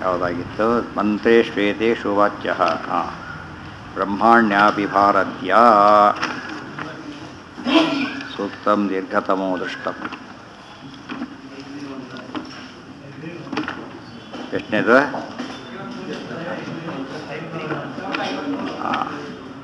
ಯಾವುದಾಗಿತ್ತು ಮಂತ್ರೇ ಶ್ವೇತೇಷು ವಾಚ್ಯ ಹಾಂ ಬ್ರಹ್ಮಾಣ್ಯಾಭಿಭಾರತ್ಯ ಸೂಕ್ತಂ ದೀರ್ಘತಮೋ ದೃಷ್ಟಂ ಎಷ್ಟನೇದು ಹಾಂ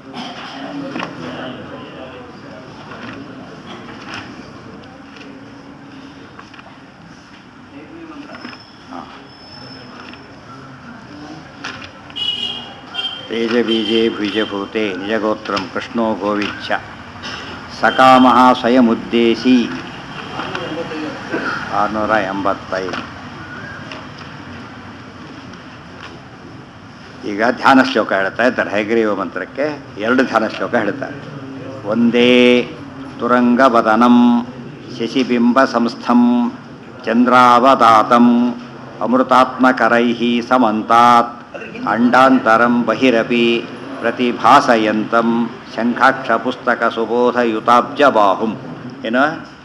ತೇಜಬೀಜೆ ಬೀಜಭೂತೆ ನಿಜಗೋತ್ರಂ ಕೃಷ್ಣೋ ಗೋವಿಚ್ಛ ಸಕಾಮಃ ಸ್ವಯಮುದ್ದೇಶಿ ಆರುನೂರ ಎಂಬತ್ತೈದು ಈಗ ಧ್ಯಾನ ಶ್ಲೋಕ ಹೇಳ್ತಾ ಇದ್ದಾರೆ ಹೈಗ್ರೀವ ಮಂತ್ರಕ್ಕೆ ಎರಡು ಧ್ಯಾನ ಶ್ಲೋಕ ಹೇಳ್ತಾರೆ ಒಂದೇ ತುರಂಗವದನಂ ಶಶಿಬಿಂಬ ಸಂಸ್ಥಂ ಚಂದ್ರಾವದಾತಂ ಅಮೃತಾತ್ಮಕರೈ ಸಮಂತಾತ್ ಅಂಡಾಂತರಂ ಬಹಿರಪಿ ಪ್ರತಿಭಾಸಯಂತಂ ಶಂಖಾಕ್ಷ ಪುಸ್ತಕ ಸುಬೋಧಯುತಾಬ್ಜಬಾಹುಂ ಏನು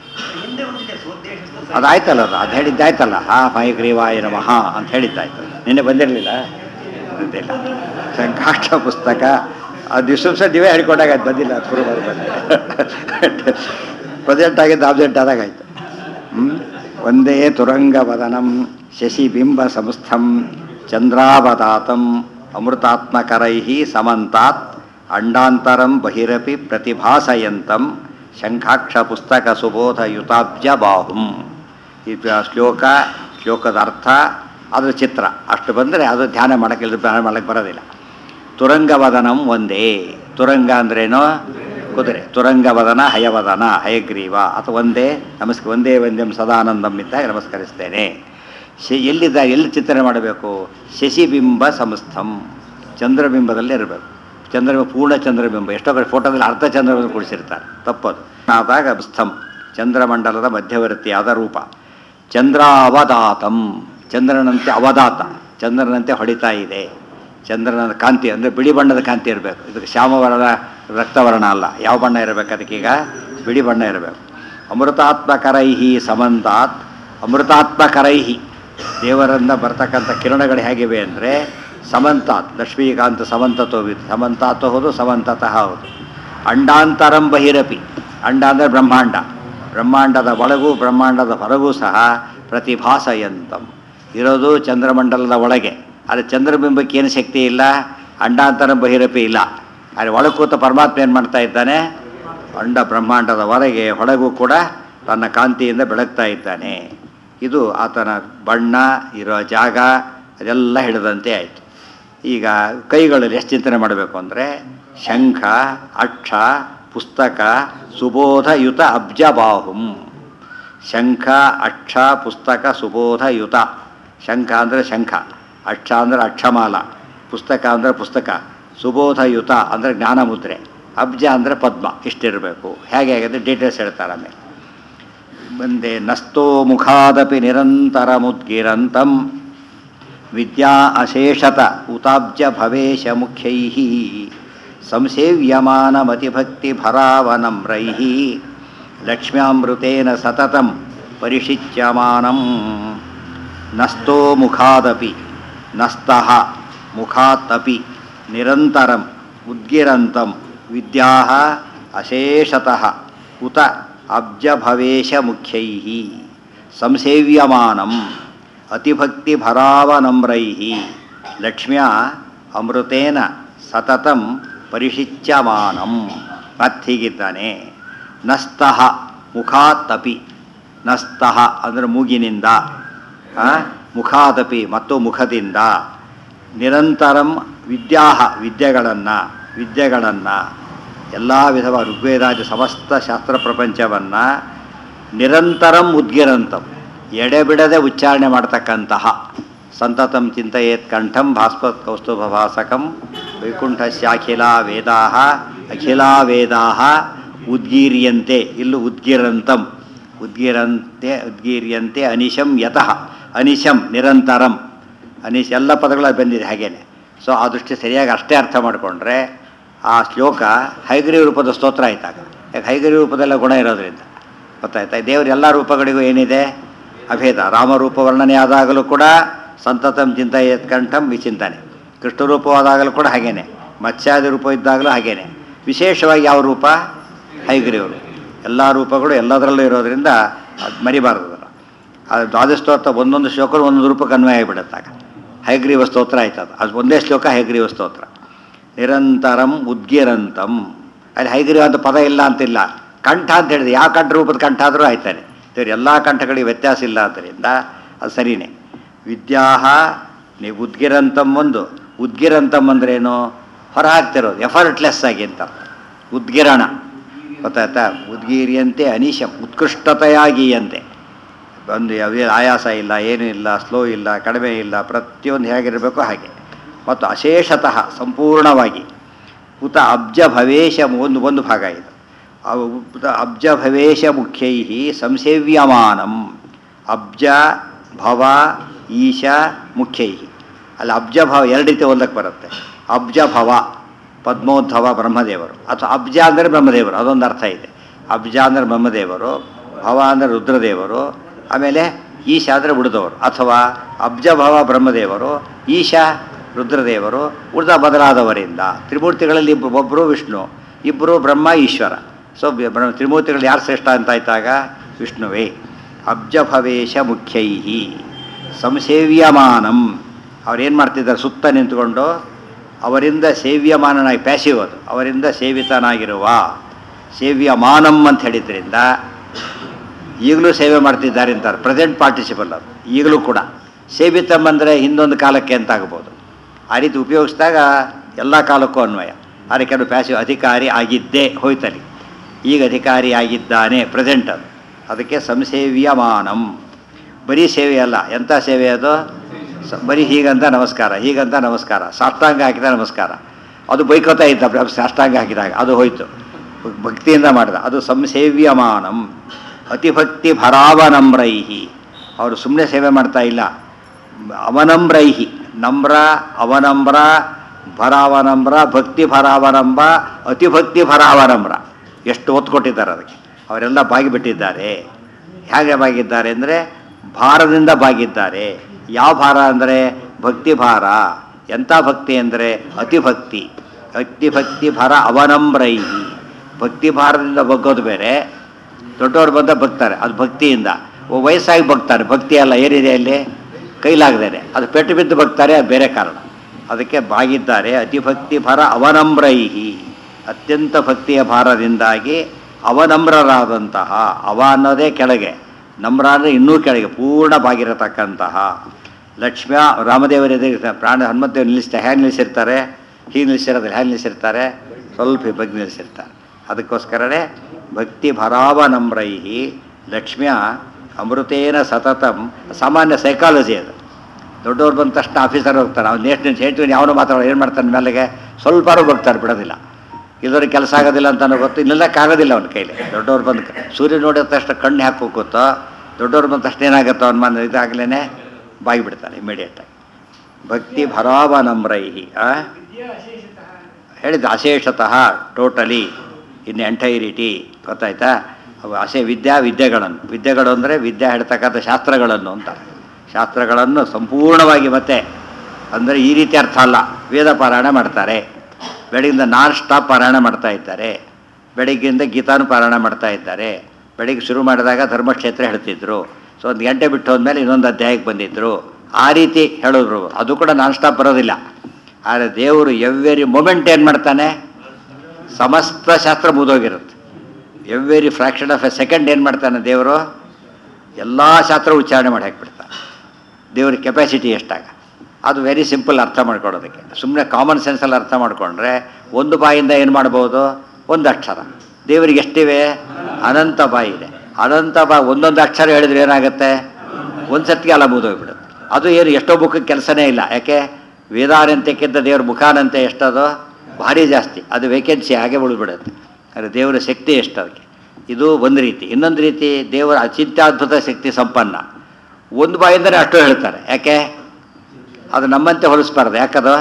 ಅದಾಯ್ತಲ್ಲ ಅದು ಅದು ಹೇಳಿದ್ದಾಯ್ತಲ್ಲ ಹಾ ಮೈಗ್ರೀವಾಯ ನಮಃ ಅಂತ ಹೇಳಿದ್ದಾಯ್ತು ನಿನ್ನೆ ಬಂದಿರಲಿಲ್ಲ ಬಂದಿಲ್ಲ ಶಂಖಾಕ್ಷ ಪುಸ್ತಕ ಅದು ದಿವಸ ದಿವಸ ನೀವೇ ಹೇಳ್ಕೊಂಡಾಗ ಅದು ಬಂದಿಲ್ಲ ಅದು ಶುರು ಮಾಡಿ ಪ್ರೆಸೆಂಟ್ ಆಗಿದ್ದು ಆಬ್ಸೆಂಟ್ ಆದಾಗಾಯ್ತು ಹ್ಮ್? ಒಂದೇ ತುರಂಗವದನಂ ಶಶಿಬಿಂಬ ಸಂಸ್ಥಂ ಚಂದ್ರಾವತಾತಂ ಅಮೃತಾತ್ಮಕರೈ ಸಮಂತಾತ್ ಅಂಡಾಂತರಂ ಬಹಿರಪಿ ಪ್ರತಿಭಾಸಯಂತಂ ಶಂಖಾಕ್ಷ ಪುಸ್ತಕ ಸುಬೋಧಯುತಾಬ್ಜ ಬಾಹುಂ ಇದು ಶ್ಲೋಕ ಶ್ಲೋಕದ ಅರ್ಥ ಅದ್ರ ಚಿತ್ರ ಅಷ್ಟು ಬಂದರೆ ಅದು ಧ್ಯಾನ ಮಾಡೋಕ್ಕೆ ಧ್ಯಾನ ಮಾಡೋಕ್ಕೆ ಬರೋದಿಲ್ಲ ತುರಂಗವದನಂ ಒಂದೇ ತುರಂಗ ಅಂದ್ರೇನು ಕುದುರೆ ತುರಂಗವದನ ಹಯವದನ ಹಯಗ್ರೀವ ಅಥವಾ ಒಂದೇ ನಮಸ್ಕ ಒಂದೇ ಒಂದೇ ಸದಾನಂದಂ ಇದ್ದಾಗ ನಮಸ್ಕರಿಸ್ತೇನೆ ಶಿ ಎಲ್ಲಿದ್ದ ಎಲ್ಲಿ ಚಿಂತನೆ ಮಾಡಬೇಕು ಶಶಿಬಿಂಬ ಸಂಸ್ಥಂ ಚಂದ್ರಬಿಂಬದಲ್ಲಿ ಇರಬೇಕು ಚಂದ್ರಬಿಂಬ ಪೂರ್ಣ ಚಂದ್ರಬಿಂಬ ಎಷ್ಟೋ ಕಡೆ ಫೋಟೋದಲ್ಲಿ ಅರ್ಧ ಚಂದ್ರಬಿಂಬ ಕುಡಿಸಿರ್ತಾರೆ ತಪ್ಪದು ಆದಾಗ ಸ್ಥಂ ಚಂದ್ರಮಂಡಲದ ಮಧ್ಯವರ್ತಿಯಾದ ರೂಪ ಚಂದ್ರಾವದಾತಂ ಚಂದ್ರನಂತೆ ಅವದಾತ ಚಂದ್ರನಂತೆ ಹೊಡಿತಾ ಇದೆ ಚಂದ್ರನ ಕಾಂತಿ ಅಂದರೆ ಬಿಳಿ ಬಣ್ಣದ ಕಾಂತಿ ಇರಬೇಕು ಇದಕ್ಕೆ ಶ್ಯಾಮವರ್ಣ ರಕ್ತವರ್ಣ ಅಲ್ಲ ಯಾವ ಬಣ್ಣ ಇರಬೇಕು ಅದಕ್ಕೀಗ ಬಿಳಿ ಬಣ್ಣ ಇರಬೇಕು ಅಮೃತಾತ್ಮಕರೈಹಿ ಸಮಂತಾತ್ ಅಮೃತಾತ್ಮಕರೈಹಿ ದೇವರಿಂದ ಬರ್ತಕ್ಕಂಥ ಕಿರಣಗಳು ಹೇಗಿವೆ ಅಂದರೆ ಸಮಂತಾತ್ ಲಕ್ಷ್ಮೀಕಾಂತ ಸಮಂತತೋ ವಿದ್ ಸಮಂತಾತ ಹೌದು ಸಮಂತತಃ ಹೌದು ಅಂಡಾಂತರಂ ಬಹಿರಪಿ ಅಂಡ ಅಂದರೆ ಬ್ರಹ್ಮಾಂಡ ಬ್ರಹ್ಮಾಂಡದ ಒಳಗೂ ಬ್ರಹ್ಮಾಂಡದ ಹೊರಗೂ ಸಹ ಪ್ರತಿಭಾಸಯಂತಂ ಇರೋದು ಚಂದ್ರಮಂಡಲದ ಒಳಗೆ ಆದರೆ ಚಂದ್ರಬಿಂಬಕ್ಕೆ ಏನು ಶಕ್ತಿ ಇಲ್ಲ ಅಂಡಾಂತರಂ ಬಹಿರಪಿ ಇಲ್ಲ ಆದರೆ ಒಳಗೆ ಕೂತ ಪರಮಾತ್ಮ ಏನು ಮಾಡ್ತಾ ಇದ್ದಾನೆ ಅಂಡ ಬ್ರಹ್ಮಾಂಡದ ಹೊರಗೆ ಹೊಳಗೂ ಕೂಡ ತನ್ನ ಕಾಂತಿಯಿಂದ ಬೆಳಗ್ತಾ ಇದ್ದಾನೆ ಇದು ಆತನ ಬಣ್ಣ ಇರೋ ಜಾಗ ಅದೆಲ್ಲ ಹಿಡಿದಂತೆ ಆಯಿತು ಈಗ ಕೈಗಳಲ್ಲಿ ಎಷ್ಟು ಚಿಂತನೆ ಮಾಡಬೇಕು ಅಂದರೆ ಶಂಖ ಅಕ್ಷ ಪುಸ್ತಕ ಸುಬೋಧಯುತ ಅಬ್ಜಬಾಹುಂ ಶಂಖ ಅಕ್ಷ ಪುಸ್ತಕ ಸುಬೋಧಯುತ ಶಂಖ ಅಂದರೆ ಶಂಖ ಅಕ್ಷ ಅಂದರೆ ಅಕ್ಷಮಾಲ ಪುಸ್ತಕ ಅಂದರೆ ಪುಸ್ತಕ ಸುಬೋಧಯುತ ಅಂದರೆ ಜ್ಞಾನಮುದ್ರೆ ಅಬ್ಜ ಅಂದರೆ ಪದ್ಮ ಇಷ್ಟಿರಬೇಕು ಹೇಗೆ ಹೇಗೆ ಡೀಟೇಲ್ಸ್ ಹೇಳ್ತಾರೆ ಆಮೇಲೆ ಮುಂದೆ ನಸ್ತೋ ಮುಖಾದಪಿ ನಿರಂತರ ಮುದ್ಗಿರಂತಂ ವಿದ್ಯಾ ಅಶೇಷತ ಉತಾಬ್ಜ ಭವೇಶ ಮುಖ್ಯೈ ಸಂಸೇವ್ಯಮಾನಮತಿಭಕ್ತಿಭರಾವನಮ್ರೈ ಲಕ್ಷ್ಮ್ಯಾಮೃತೇನ ಸತತಂ ಪರಿಷಿಚ್ಯಮಾನಂ ನಸ್ತೋ ಮುಖಾದಪಿ ನಸ್ತಃ ಮುಖಾತ್ತಪಿ ನಿರಂತರಂ ಉದ್ಗಿರಂತಂ ವಿದ್ಯಾ ಅಶೇಷತಃ ಉತ ಅಬ್ಜಭವೇಶ ಮುಖ್ಯೈ ಸಂಸೇವ್ಯಮಾನಂ ಅತಿಭಕ್ತಿಭರಾವನಮ್ರೈ ಲಕ್ಷ್ಮ್ಯಾ ಅಮೃತೇನ ಸತತಂ ಪರಿಷಿಚ್ಯಮಾನಂ ಮತ್ತೀಗಿದ್ದಾನೆ ನಸ್ತಃ ಮುಖಾತ್ತಪಿ ನಸ್ತಃ ಅಂದರೆ ಮೂಗಿನಿಂದ ಆ, ಮುಖಾದಪಿ ಮತ್ತು ಮುಖದಿಂದ ನಿರಂತರಂ ವಿದ್ಯಾ ವಿದ್ಯೆಗಳನ್ನು ವಿದ್ಯೆಗಳನ್ನು ಎಲ್ಲ ವಿಧವಾದ ಋಗ್ವೇದಾದಿ ಸಮಸ್ತ ಶಾಸ್ತ್ರ ಪ್ರಪಂಚವನ್ನು ನಿರಂತರಂ ಉದ್ಗಿರಂತಂ ಎಡೆಬಿಡದೆ ಉಚ್ಚಾರಣೆ ಮಾಡ್ತಕ್ಕಂತಹ ಸಂತತಂ ಚಿಂತೆಯೇತ್ ಕಂಠಂ ಭಾಸ್ಪತ್ ಕೌಸ್ತುಭ ಭಾಸಕಂ ವೈಕುಂಠಸ್ಯಾಖಿಲಾ ವೇದಾ ಅಖಿಲಾ ವೇದಾ ಉದ್ಗೀರ್ಯಂತೆ ಇಲ್ಲೂ ಉದ್ಗಿರಂತಂ ಉದ್ಗಿರಂತೆ ಉದ್ಗೀರ್ಯಂತೆ ಅನಿಶಂ ಯತಃ ಅನಿಶಂ ನಿರಂತರಂ ಅನಿಶ್ ಎಲ್ಲ ಪದಗಳು ಬಂದಿದೆ ಹಾಗೇನೆ ಸೊ ಆ ದೃಷ್ಟಿ ಸರಿಯಾಗಿ ಅಷ್ಟೇ ಅರ್ಥ ಮಾಡಿಕೊಂಡ್ರೆ ಆ ಶ್ಲೋಕ ಹೈಗ್ರೀವ ರೂಪದ ಸ್ತೋತ್ರ ಆಯ್ತಾಗ ಯಾಕೆ ಹೈಗ್ರೀವ ರೂಪದೆಲ್ಲ ಗುಣ ಇರೋದ್ರಿಂದ ಗೊತ್ತಾಯ್ತಾ ದೇವರ ಎಲ್ಲ ರೂಪಗಳಿಗೂ ಏನಿದೆ ಅಭೇದ ರಾಮರೂಪ ವರ್ಣನೆ ಆದಾಗಲೂ ಕೂಡ ಸಂತತಂ ಚಿಂತ ಕಂಠಂ ವಿಚಿಂತನೆ ಕೃಷ್ಣ ರೂಪವಾದಾಗಲೂ ಕೂಡ ಹಾಗೇನೆ ಮತ್ಸ್ಯಾದಿ ರೂಪ ಇದ್ದಾಗಲೂ ಹಾಗೇನೆ ವಿಶೇಷವಾಗಿ ಯಾವ ರೂಪ ಹೈಗ್ರೀವರು ಎಲ್ಲ ರೂಪಗಳು ಎಲ್ಲದರಲ್ಲೂ ಇರೋದ್ರಿಂದ ಅದು ಮರಿಬಾರದು ಅದನ್ನು ಅದು ದ್ವಾದಶ ಸ್ತೋತ್ರ ಒಂದೊಂದು ಶ್ಲೋಕ ಒಂದೊಂದು ರೂಪಕ್ಕೆ ಅನ್ವಯ ಆಗಿಬಿಡುತ್ತಾಗ ಹೈಗ್ರೀವ ಸ್ತೋತ್ರ ಆಯ್ತದ ಅದು ಒಂದೇ ಶ್ಲೋಕ ಹೈಗ್ರೀವ ಸ್ತೋತ್ರ ನಿರಂತರಂ ಉದ್ಗಿರಂತಂ ಅಲ್ಲಿ ಹೈಗ್ರೀವ ಅಂತ ಪದ ಇಲ್ಲ ಅಂತಿಲ್ಲ ಕಂಠ ಅಂತ ಹೇಳಿದೆ ಯಾವ ಕಂಠ ರೂಪದ ಕಂಠ ಆದರೂ ಆಯ್ತಾನೆ ದೇವ್ರು ಎಲ್ಲ ಕಂಠಗಳಿಗೆ ವ್ಯತ್ಯಾಸ ಇಲ್ಲ ಆದ್ದರಿಂದ ಅದು ಸರಿಯೇ ವಿದ್ಯಾ ನೀವು ಉದ್ಗಿರಂತಂ ಒಂದು ಉದ್ಗಿರಂತಂ ಅಂದ್ರೇನು ಹೊರ ಹಾಕ್ತಿರೋದು ಎಫರ್ಟ್ಲೆಸ್ ಆಗಿ ಅಂತ ಉದ್ಗಿರಣ ಗೊತ್ತಾಯ್ತಾ ಉದ್ಗೀರಿಯಂತೆ ಅನಿಶಂ ಉತ್ಕೃಷ್ಟತೆಯಾಗಿಯಂತೆ ಒಂದು ಯಾವುದೇ ಆಯಾಸ ಇಲ್ಲ ಏನೂ ಇಲ್ಲ ಸ್ಲೋ ಇಲ್ಲ ಕಡಿಮೆ ಇಲ್ಲ ಪ್ರತಿಯೊಂದು ಹೇಗಿರಬೇಕು ಹಾಗೆ ಮತ್ತು ಅಶೇಷತಃ ಸಂಪೂರ್ಣವಾಗಿ ಉತ ಅಬ್ಜ ಭವೇಶ ಒಂದು ಒಂದು ಭಾಗ ಇದು ಅವು ಉತ ಅಬ್ಜ ಭವೇಶ ಮುಖ್ಯೈ ಸಂಸೇವ್ಯಮಾನಂ ಅಬ್ಜ ಭವ ಈಶ ಮುಖ್ಯೈ ಅಲ್ಲಿ ಅಬ್ಜ ಭವ ಎರಡು ರೀತಿ ಓದಕ್ಕೆ ಬರುತ್ತೆ ಅಬ್ಜ ಭವ ಪದ್ಮೋದ್ಧವ ಬ್ರಹ್ಮದೇವರು ಅಥವಾ ಅಬ್ಜ ಅಂದರೆ ಬ್ರಹ್ಮದೇವರು ಅದೊಂದು ಅರ್ಥ ಇದೆ ಅಬ್ಜ ಅಂದರೆ ಬ್ರಹ್ಮದೇವರು ಭವ ಅಂದರೆ ರುದ್ರದೇವರು ಆಮೇಲೆ ಈಶ ಅಂದರೆ ಉಳಿದವರು ಅಥವಾ ಅಬ್ಜ ಭವ ಬ್ರಹ್ಮದೇವರು ಈಶ ರುದ್ರದೇವರು ಉಳಿದ ಬದಲಾದವರಿಂದ ತ್ರಿಮೂರ್ತಿಗಳಲ್ಲಿ ಇಬ್ಬರು ಒಬ್ಬರು ವಿಷ್ಣು ಇಬ್ಬರು ಬ್ರಹ್ಮ ಈಶ್ವರ ಸೊ ಬ್ರಹ್ಮ ತ್ರಿಮೂರ್ತಿಗಳು ಯಾರು ಶ್ರೇಷ್ಠ ಅಂತ ಆಯ್ತಾಗ ವಿಷ್ಣುವೇ ಅಬ್ಜ ಭವೇಶ ಮುಖ್ಯೈ ಸಂಸೇವ್ಯಮಾನಂ ಅವ್ರೇನು ಮಾಡ್ತಿದ್ದಾರೆ ಸುತ್ತ ನಿಂತ್ಕೊಂಡು ಅವರಿಂದ ಸೇವ್ಯಮಾನನಾಗಿ ಪ್ಯಾಸಿವ್ ಅದು ಅವರಿಂದ ಸೇವಿತನಾಗಿರುವ ಸೇವ್ಯಮಾನಂ ಅಂತ ಹೇಳಿದ್ರಿಂದ ಈಗಲೂ ಸೇವೆ ಮಾಡ್ತಿದ್ದಾರೆ ಅಂತಾರೆ ಪ್ರೆಸೆಂಟ್ ಪಾರ್ಟಿಸಿಪಲ್ ಅದು ಈಗಲೂ ಕೂಡ ಸೇವಿತಂ ಅಂದರೆ ಹಿಂದೊಂದು ಕಾಲಕ್ಕೆ ಅಂತ ಆಗ್ಬೋದು ಆ ರೀತಿ ಉಪಯೋಗಿಸಿದಾಗ ಎಲ್ಲ ಕಾಲಕ್ಕೂ ಅನ್ವಯ ಆದರೆ ಕೆಲವು ಪ್ಯಾಸಿವ್ ಅಧಿಕಾರಿ ಆಗಿದ್ದೇ ಹೋಯ್ತಲ್ಲಿ ಈಗ ಅಧಿಕಾರಿ ಆಗಿದ್ದಾನೆ ಪ್ರೆಸೆಂಟ್ ಅದು ಅದಕ್ಕೆ ಸಂಸೇವ್ಯಮಾನಂ ಬರೀ ಸೇವೆ ಅಲ್ಲ ಎಂಥ ಸೇವೆ ಅದು ಸ ಬರೀ ಹೀಗಂತ ನಮಸ್ಕಾರ ಹೀಗಂತ ನಮಸ್ಕಾರ ಸಾಷ್ಟಾಂಗ ಹಾಕಿದ ನಮಸ್ಕಾರ ಅದು ಬೈಕೋತಾ ಇದ್ದ ಪ್ರ- ಸಾಷ್ಟಾಂಗ ಹಾಕಿದಾಗ ಅದು ಹೋಯ್ತು ಭಕ್ತಿಯಿಂದ ಮಾಡಿದ ಅದು ಸಂಸೇವ್ಯಮಾನಂ ಅತಿಭಕ್ತಿ ಭರಾವನಮ್ರೈಹಿ ಅವರು ಸುಮ್ಮನೆ ಸೇವೆ ಮಾಡ್ತಾ ಇಲ್ಲ ಅವನಮ್ರೈಹಿ ನಮ್ರ ಅವನಮ್ರ ಭರಾವನಮ್ರ ಭಕ್ತಿ ಭರಾವನಂಬ ಅತಿಭಕ್ತಿ ಭರಾವನಮ್ರ ಎಷ್ಟು ಒತ್ತು ಕೊಟ್ಟಿದ್ದಾರೆ ಅದಕ್ಕೆ ಅವರೆಲ್ಲ ಬಾಗಿಬಿಟ್ಟಿದ್ದಾರೆ ಹೇಗೆ ಬಾಗಿದ್ದಾರೆ ಅಂದರೆ ಭಾರದಿಂದ ಬಾಗಿದ್ದಾರೆ ಯಾವ ಭಾರ ಅಂದರೆ ಭಕ್ತಿ ಭಾರ ಎಂಥ ಭಕ್ತಿ ಅಂದರೆ ಅತಿಭಕ್ತಿ ಅತಿಭಕ್ತಿ ಭಾರ ಅವನಮ್ರೈಹಿ ಭಕ್ತಿ ಭಾರದಿಂದ ಬಗ್ಗೋದು ಬೇರೆ ದೊಡ್ಡವ್ರು ಬಂದ ಬಗ್ತಾರೆ ಅದು ಭಕ್ತಿಯಿಂದ ಓ ವಯಸ್ಸಾಗಿ ಬಗ್ತಾರೆ ಭಕ್ತಿ ಅಲ್ಲ ಏನಿದೆ ಅಲ್ಲಿ ಕೈಲಾಗದೇನೆ ಅದು ಪೆಟ್ಟು ಬಿದ್ದು ಬಗ್ತಾರೆ ಅದು ಬೇರೆ ಕಾರಣ ಅದಕ್ಕೆ ಬಾಗಿದ್ದಾರೆ ಅತಿಭಕ್ತಿ ಭಾರ ಅವನಮ್ರೈಹಿ ಅತ್ಯಂತ ಭಕ್ತಿಯ ಭಾರದಿಂದಾಗಿ ಅವನಮ್ರರಾದಂತಹ ಅವ ಅನ್ನೋದೇ ಕೆಳಗೆ ನಮ್ರ ಅಂದರೆ ಇನ್ನೂ ಕೆಳಗೆ ಪೂರ್ಣ ಬಾಗಿರತಕ್ಕಂತಹ ಲಕ್ಷ್ಮ್ಯ ರಾಮದೇವರ ಎದುರಿಗೆ ಪ್ರಾಣ ಹನುಮಂತೇವ್ ನಿಲ್ಲಿಸ್ತಾರೆ ಹೇಗೆ ನಿಲ್ಲಿಸಿರ್ತಾರೆ ಹೀಗೆ ನಿಲ್ಲಿಸಿರೋದಿಲ್ಲ ಹೇಗೆ ನಿಲ್ಲಿಸಿರ್ತಾರೆ ಸ್ವಲ್ಪ ಬಗ್ಗೆ ನಿಲ್ಲಿಸಿರ್ತಾರೆ ಅದಕ್ಕೋಸ್ಕರನೇ ಭಕ್ತಿ ಭರಾವನಮ್ರೈಹಿ ಲಕ್ಷ್ಮ್ಯ ಅಮೃತೇನ ಸತತಂ ಸಾಮಾನ್ಯ ಸೈಕಾಲಜಿ ಅದು ದೊಡ್ಡವ್ರು ಬಂದ ತಕ್ಷಣ ಆಫೀಸರ್ ಹೋಗ್ತಾರೆ ಅವ್ನು ಎಷ್ಟು ನಿಮಿಷ ಹೇಳ್ತೀವಿ ಅವನು ಮಾತಾಡೋ ಏನು ಮಾಡ್ತಾನೆ ಮೇಲೆಗೆ ಸ್ವಲ್ಪಾರು ಹೋಗ್ತಾರೆ ಬಿಡೋದಿಲ್ಲ ಇಲ್ಲವ್ರಿಗೆ ಕೆಲಸ ಆಗೋದಿಲ್ಲ ಅಂತಾನೋ ಗೊತ್ತು ಇಲ್ಲೆಲ್ಲಕ್ಕಾಗೋದಿಲ್ಲ ಅವನ ಕೈಲಿ ದೊಡ್ಡವ್ರು ಬಂದು ಸೂರ್ಯ ನೋಡಿದ ತಕ್ಷಣ ಕಣ್ಣು ಹಾಕಿ ಹೋಗುತ್ತೋ ದೊಡ್ಡವ್ರು ಬಂದ ತಕ್ಷಣ ಏನಾಗುತ್ತೋ ಅವ್ನ ಮನ ಇದಾಗಲೇ ಬಾಗಿ ಬಿಡ್ತಾನೆ ಇಮಿಡಿಯೇಟಾಗಿ ಭಕ್ತಿ ಭರಾವನಮ್ರೈಹಿ ಆ ಹೇಳಿದ ಅಶೇಷತಃ ಟೋಟಲಿ ಇನ್ ಎಂಟೈರಿಟಿ ಗೊತ್ತಾಯ್ತಾ ಅವು ಅಶೇ ವಿದ್ಯಾ ವಿದ್ಯೆಗಳನ್ನು ವಿದ್ಯೆಗಳು ಅಂದರೆ ವಿದ್ಯೆ ಹೇಳ್ತಕ್ಕಂಥ ಶಾಸ್ತ್ರಗಳನ್ನು ಅಂತ ಶಾಸ್ತ್ರಗಳನ್ನು ಸಂಪೂರ್ಣವಾಗಿ ಮತ್ತೆ ಅಂದರೆ ಈ ರೀತಿ ಅರ್ಥ ಅಲ್ಲ ವೇದ ಪಾರಾಯಣ ಮಾಡ್ತಾರೆ ಬೆಳಗಿಂದ ನಾನ್ ಸ್ಟಾಪ್ ಪಾರಾಯಣ ಮಾಡ್ತಾ ಇದ್ದಾರೆ ಬೆಳಗ್ಗೆಯಿಂದ ಗೀತಾನು ಪಾರಾಯಣ ಮಾಡ್ತಾ ಇದ್ದಾರೆ ಬೆಳಿಗ್ಗೆ ಶುರು ಮಾಡಿದಾಗ ಧರ್ಮಕ್ಷೇತ್ರ ಹೇಳ್ತಿದ್ರು ಸೊ ಒಂದು ಗಂಟೆ ಬಿಟ್ಟು ಹೋದ್ಮೇಲೆ ಇನ್ನೊಂದು ಅಧ್ಯಾಯಕ್ಕೆ ಬಂದಿದ್ದರು ಆ ರೀತಿ ಹೇಳಿದ್ರು ಅದು ಕೂಡ ನಾನ್ ಸ್ಟಾಪ್ ಬರೋದಿಲ್ಲ ಆದರೆ ದೇವರು ಎವ್ರಿ ಮೊಮೆಂಟ್ ಏನು ಮಾಡ್ತಾನೆ ಸಮಸ್ತ ಶಾಸ್ತ್ರ ಮುಗಿದೋಗಿರುತ್ತೆ every fraction of a second ಏನು ಮಾಡ್ತಾನೆ ದೇವರು ಎಲ್ಲ ಶಾಸ್ತ್ರ ಉಚ್ಚಾರಣೆ ಮಾಡಿ ಹಾಕ್ಬಿಡ್ತಾನೆ ದೇವ್ರ ಕೆಪಾಸಿಟಿ ಎಷ್ಟಾಗ ಅದು ವೆರಿ ಸಿಂಪಲ್ ಅರ್ಥ ಮಾಡ್ಕೊಳ್ಳೋದಕ್ಕೆ ಸುಮ್ಮನೆ ಕಾಮನ್ ಸೆನ್ಸಲ್ಲಿ ಅರ್ಥ ಮಾಡಿಕೊಂಡ್ರೆ ಒಂದು ಬಾಯಿಂದ ಏನು ಮಾಡ್ಬೋದು ಒಂದು ಅಕ್ಷರ ದೇವರಿಗೆ ಎಷ್ಟಿವೆ ಅನಂತ ಬಾಯಿ ಇದೆ ಅನಂತ ಬಾ ಒಂದೊಂದು ಅಕ್ಷರ ಹೇಳಿದ್ರೆ ಏನಾಗುತ್ತೆ ಒಂದು ಸತ್ತಿಗೆ ಅಲ್ಲ ಮುಗಿದೋಗ್ಬಿಡುತ್ತೆ ಅದು ಏನು ಎಷ್ಟೋ ಬುಕ್ಕಿಗೆ ಕೆಲಸನೇ ಇಲ್ಲ ಯಾಕೆ ವೇದಾನಂತ್ಯಕ್ಕಿಂತ ದೇವ್ರ ಮುಖಾನಂತೆ ಎಷ್ಟದು ಭಾರಿ ಜಾಸ್ತಿ ಅದು ವೇಕೆನ್ಸಿ ಹಾಗೆ ಉಳಿದ್ಬಿಡುತ್ತೆ ಆದರೆ ದೇವರ ಶಕ್ತಿ ಎಷ್ಟು ಅದಕ್ಕೆ ಇದು ಒಂದು ರೀತಿ ಇನ್ನೊಂದು ರೀತಿ ದೇವರ ಅಚಿಂತ್ಯಾದ್ಭುತ ಶಕ್ತಿ ಸಂಪನ್ನ ಒಂದು ಬಾಯಿಂದಲೇ ಅಷ್ಟು ಹೇಳ್ತಾರೆ ಯಾಕೆ ಅದು ನಮ್ಮಂತೆ ಹೋಲಿಸ್ಬಾರ್ದು ಯಾಕದು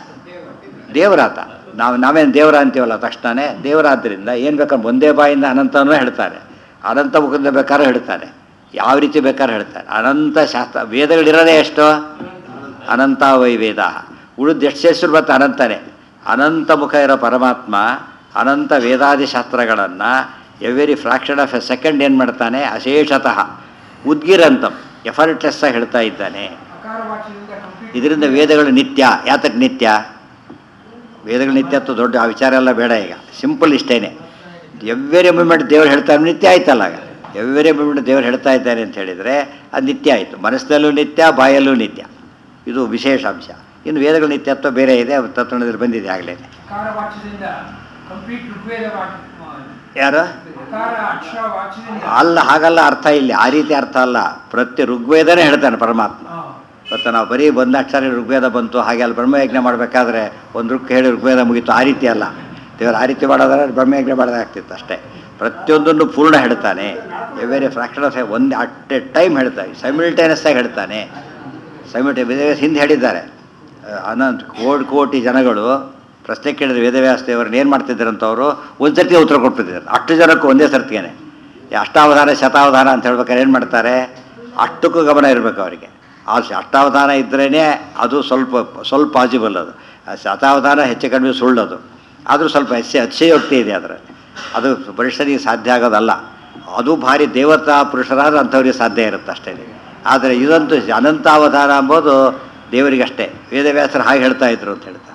ದೇವರಾತ ನಾವು ನಾವೇನು ದೇವರ ಅಂತೀವಲ್ಲ ತಕ್ಷಣವೇ ದೇವರಾದ್ದರಿಂದ ಏನು ಬೇಕಾದ್ರೆ ಒಂದೇ ಬಾಯಿಂದ ಅನಂತನೂ ಹೇಳ್ತಾರೆ ಅನಂತ ಮುಖದಿಂದ ಬೇಕಾದ್ರೂ ಹೇಳ್ತಾರೆ ಯಾವ ರೀತಿ ಬೇಕಾದ್ರೂ ಹೇಳ್ತಾರೆ ಅನಂತ ಶಾಸ್ತ್ರ ವೇದಗಳಿರೋದೇ ಎಷ್ಟು ಅನಂತ ವೈ ವೇದ ಉಳಿದ ಎಷ್ಟು ಹೆಸರು ಮತ್ತು ಅನಂತನೇ ಅನಂತ ಮುಖ ಇರೋ ಪರಮಾತ್ಮ ಅನಂತ ವೇದಾದಿ ಶಾಸ್ತ್ರಗಳನ್ನು every fraction of a second ಏನು ಮಾಡ್ತಾನೆ ಅಶೇಷತಃ ಉದ್ಗಿರಂತಂ ಎಫರ್ಟ್ಲೆಸ್ ಆಗಿ ಹೇಳ್ತಾ ಇದ್ದಾನೆ ಅಕಾರವಾಚ್ಯದಿಂದ ಕಂಪ್ಲೀಟ್ ಇದರಿಂದ ವೇದಗಳು ನಿತ್ಯ ಯಾತಕ್ಕೆ ನಿತ್ಯ ವೇದಗಳು ನಿತ್ಯ ಅಂತ ದೊಡ್ಡ ಆ ವಿಚಾರ ಎಲ್ಲ ಬೇಡ ಈಗ ಸಿಂಪಲ್ ಇಷ್ಟೇನೆ ಎವ್ರಿ ಮೂಮೆಂಟ್ ದೇವ್ರು ಹೇಳ್ತಾರೆ ನಿತ್ಯ ಆಯ್ತಲ್ಲ ಆಗ ಎವ್ರಿ ಮೂಮೆಂಟ್ ದೇವ್ರು ಹೇಳ್ತಾ ಇದ್ದಾನೆ ಅಂತ ಹೇಳಿದರೆ ಅದು ನಿತ್ಯ ಆಯಿತು ಮನಸ್ಸಿನಲ್ಲೂ ನಿತ್ಯ ಬಾಯಲ್ಲೂ ನಿತ್ಯ ಇದು ವಿಶೇಷ ಅಂಶ ಇನ್ನು ವೇದಗಳ ನಿತ್ಯತ್ವ ಬೇರೆ ಇದೆ ಅದು ತತ್ವದಲ್ಲಿ ಬಂದಿದೆ ಆಗಲೇ ಅಕಾರವಾಚ್ಯದಿಂದ ಕಂಪ್ಲೀಟ್ ಋಗ್ವೇದ ವಾಕ್ಯ ಯಾರು ಅಕಾರ ಅಕ್ಷರ ವಾಚ್ಯದಿಂದ ಅಲ್ಲ ಹಾಗಲ್ಲ ಅರ್ಥ ಇಲ್ಲಿ ಆ ರೀತಿ ಅರ್ಥ ಅಲ್ಲ ಪ್ರತಿ ಋಗ್ವೇದನೇ ಹೇಳ್ತಾನೆ ಪರಮಾತ್ಮ ಹಾ. ಮತ್ತು ನಾವು ಬರೀ ಬಂದ ಅಕ್ಷರ ಋಗ್ವೇದ ಬಂತು ಹಾಗೆ ಅಲ್ಲಿ ಬ್ರಹ್ಮಯಜ್ಞ ಮಾಡಬೇಕಾದ್ರೆ ಒಂದು ಋಕ್ ಹೇಳಿ ಋಗ್ವೇದ ಮುಗೀತು ಆ ರೀತಿ ಅಲ್ಲ ದೇವರು ಆ ರೀತಿ ಮಾಡೋದಾದ್ರೆ ಬ್ರಹ್ಮಯಜ್ಞ ಮಾಡೋದಾಗ್ತಿತ್ತು ಅಷ್ಟೇ ಪ್ರತಿಯೊಂದನ್ನು ಪೂರ್ಣ ಹೇಳ್ತಾನೆ ಎವ್ರಿ ಫ್ರಾಕ್ಷನ್ ಆಫ್ ಒಂದು ಅಟ್ ಎ ಟೈಮ್ ಹೇಳ್ತಾನೆ ಸೈಮಿಲ್ಟೇನಿಯಸ್ ಆಗಿ ಹೇಳ್ತಾನೆ ಸೈಮಿಲ್ಟೇ ವೇದವ್ಯಾಸ ಹಿಂದೆ ಹೇಳಿದ್ದಾರೆ ಅಹ್, ಅನಂತ ಕೋಟಿ ಕೋಟಿ ಜನಗಳು ಪ್ರಶ್ನೆ ಕೇಳಿದ್ರೆ ವೇದವ್ಯಾಸ ದೇವರನ್ನ ಏನು ಮಾಡ್ತಿದ್ದಾರಂತವರು ಒಂದು ಸರ್ತಿ ಉತ್ತರ ಕೊಟ್ಬಿಟ್ಟಿದ್ದಾರೆ ಅಷ್ಟು ಜನಕ್ಕೂ ಒಂದೇ ಸರ್ತಿಗೇನೆ ಈ ಅಷ್ಟಾವಧಾನ ಶತಾವಧಾನ ಅಂತ ಹೇಳ್ಬೇಕಾದ್ರೆ ಏನು ಮಾಡ್ತಾರೆ ಅಷ್ಟಕ್ಕೂ ಗಮನ ಇರಬೇಕು ಅವರಿಗೆ ಆ ಶ- ಅಷ್ಟಾವಧಾನ ಇದ್ರೇ ಅದು ಸ್ವಲ್ಪ ಸ್ವಲ್ಪ ಪಾಸಿಬಲ್ ಅದು ಆ ಶತಾವಧಾನ ಹೆಚ್ಚು ಕಡಿಮೆ ಸುಳ್ಳದು ಆದರೂ ಸ್ವಲ್ಪ ಹೆಚ್ಚು ಅತಿಶಯೋಕ್ತಿ ಇದೆ ಅದರ ಅದು ಮನುಷ್ಯನಿಗೆ ಸಾಧ್ಯ ಆಗೋದಲ್ಲ ಅದು ಭಾರಿ ದೇವತಾ ಪುರುಷರಾದ ಅಂಥವ್ರಿಗೆ ಸಾಧ್ಯ ಇರುತ್ತೆ ಅಷ್ಟೇ ಆದರೆ ಇದಂತೂ ಅನಂತಾವಧಾನ ಎಂಬುದು ದೇವರಿಗಷ್ಟೇ ವೇದವ್ಯಾಸರು ಹಾಗೆ ಹೇಳ್ತಾ ಇದ್ರು ಅಂತ ಹೇಳ್ತಾರೆ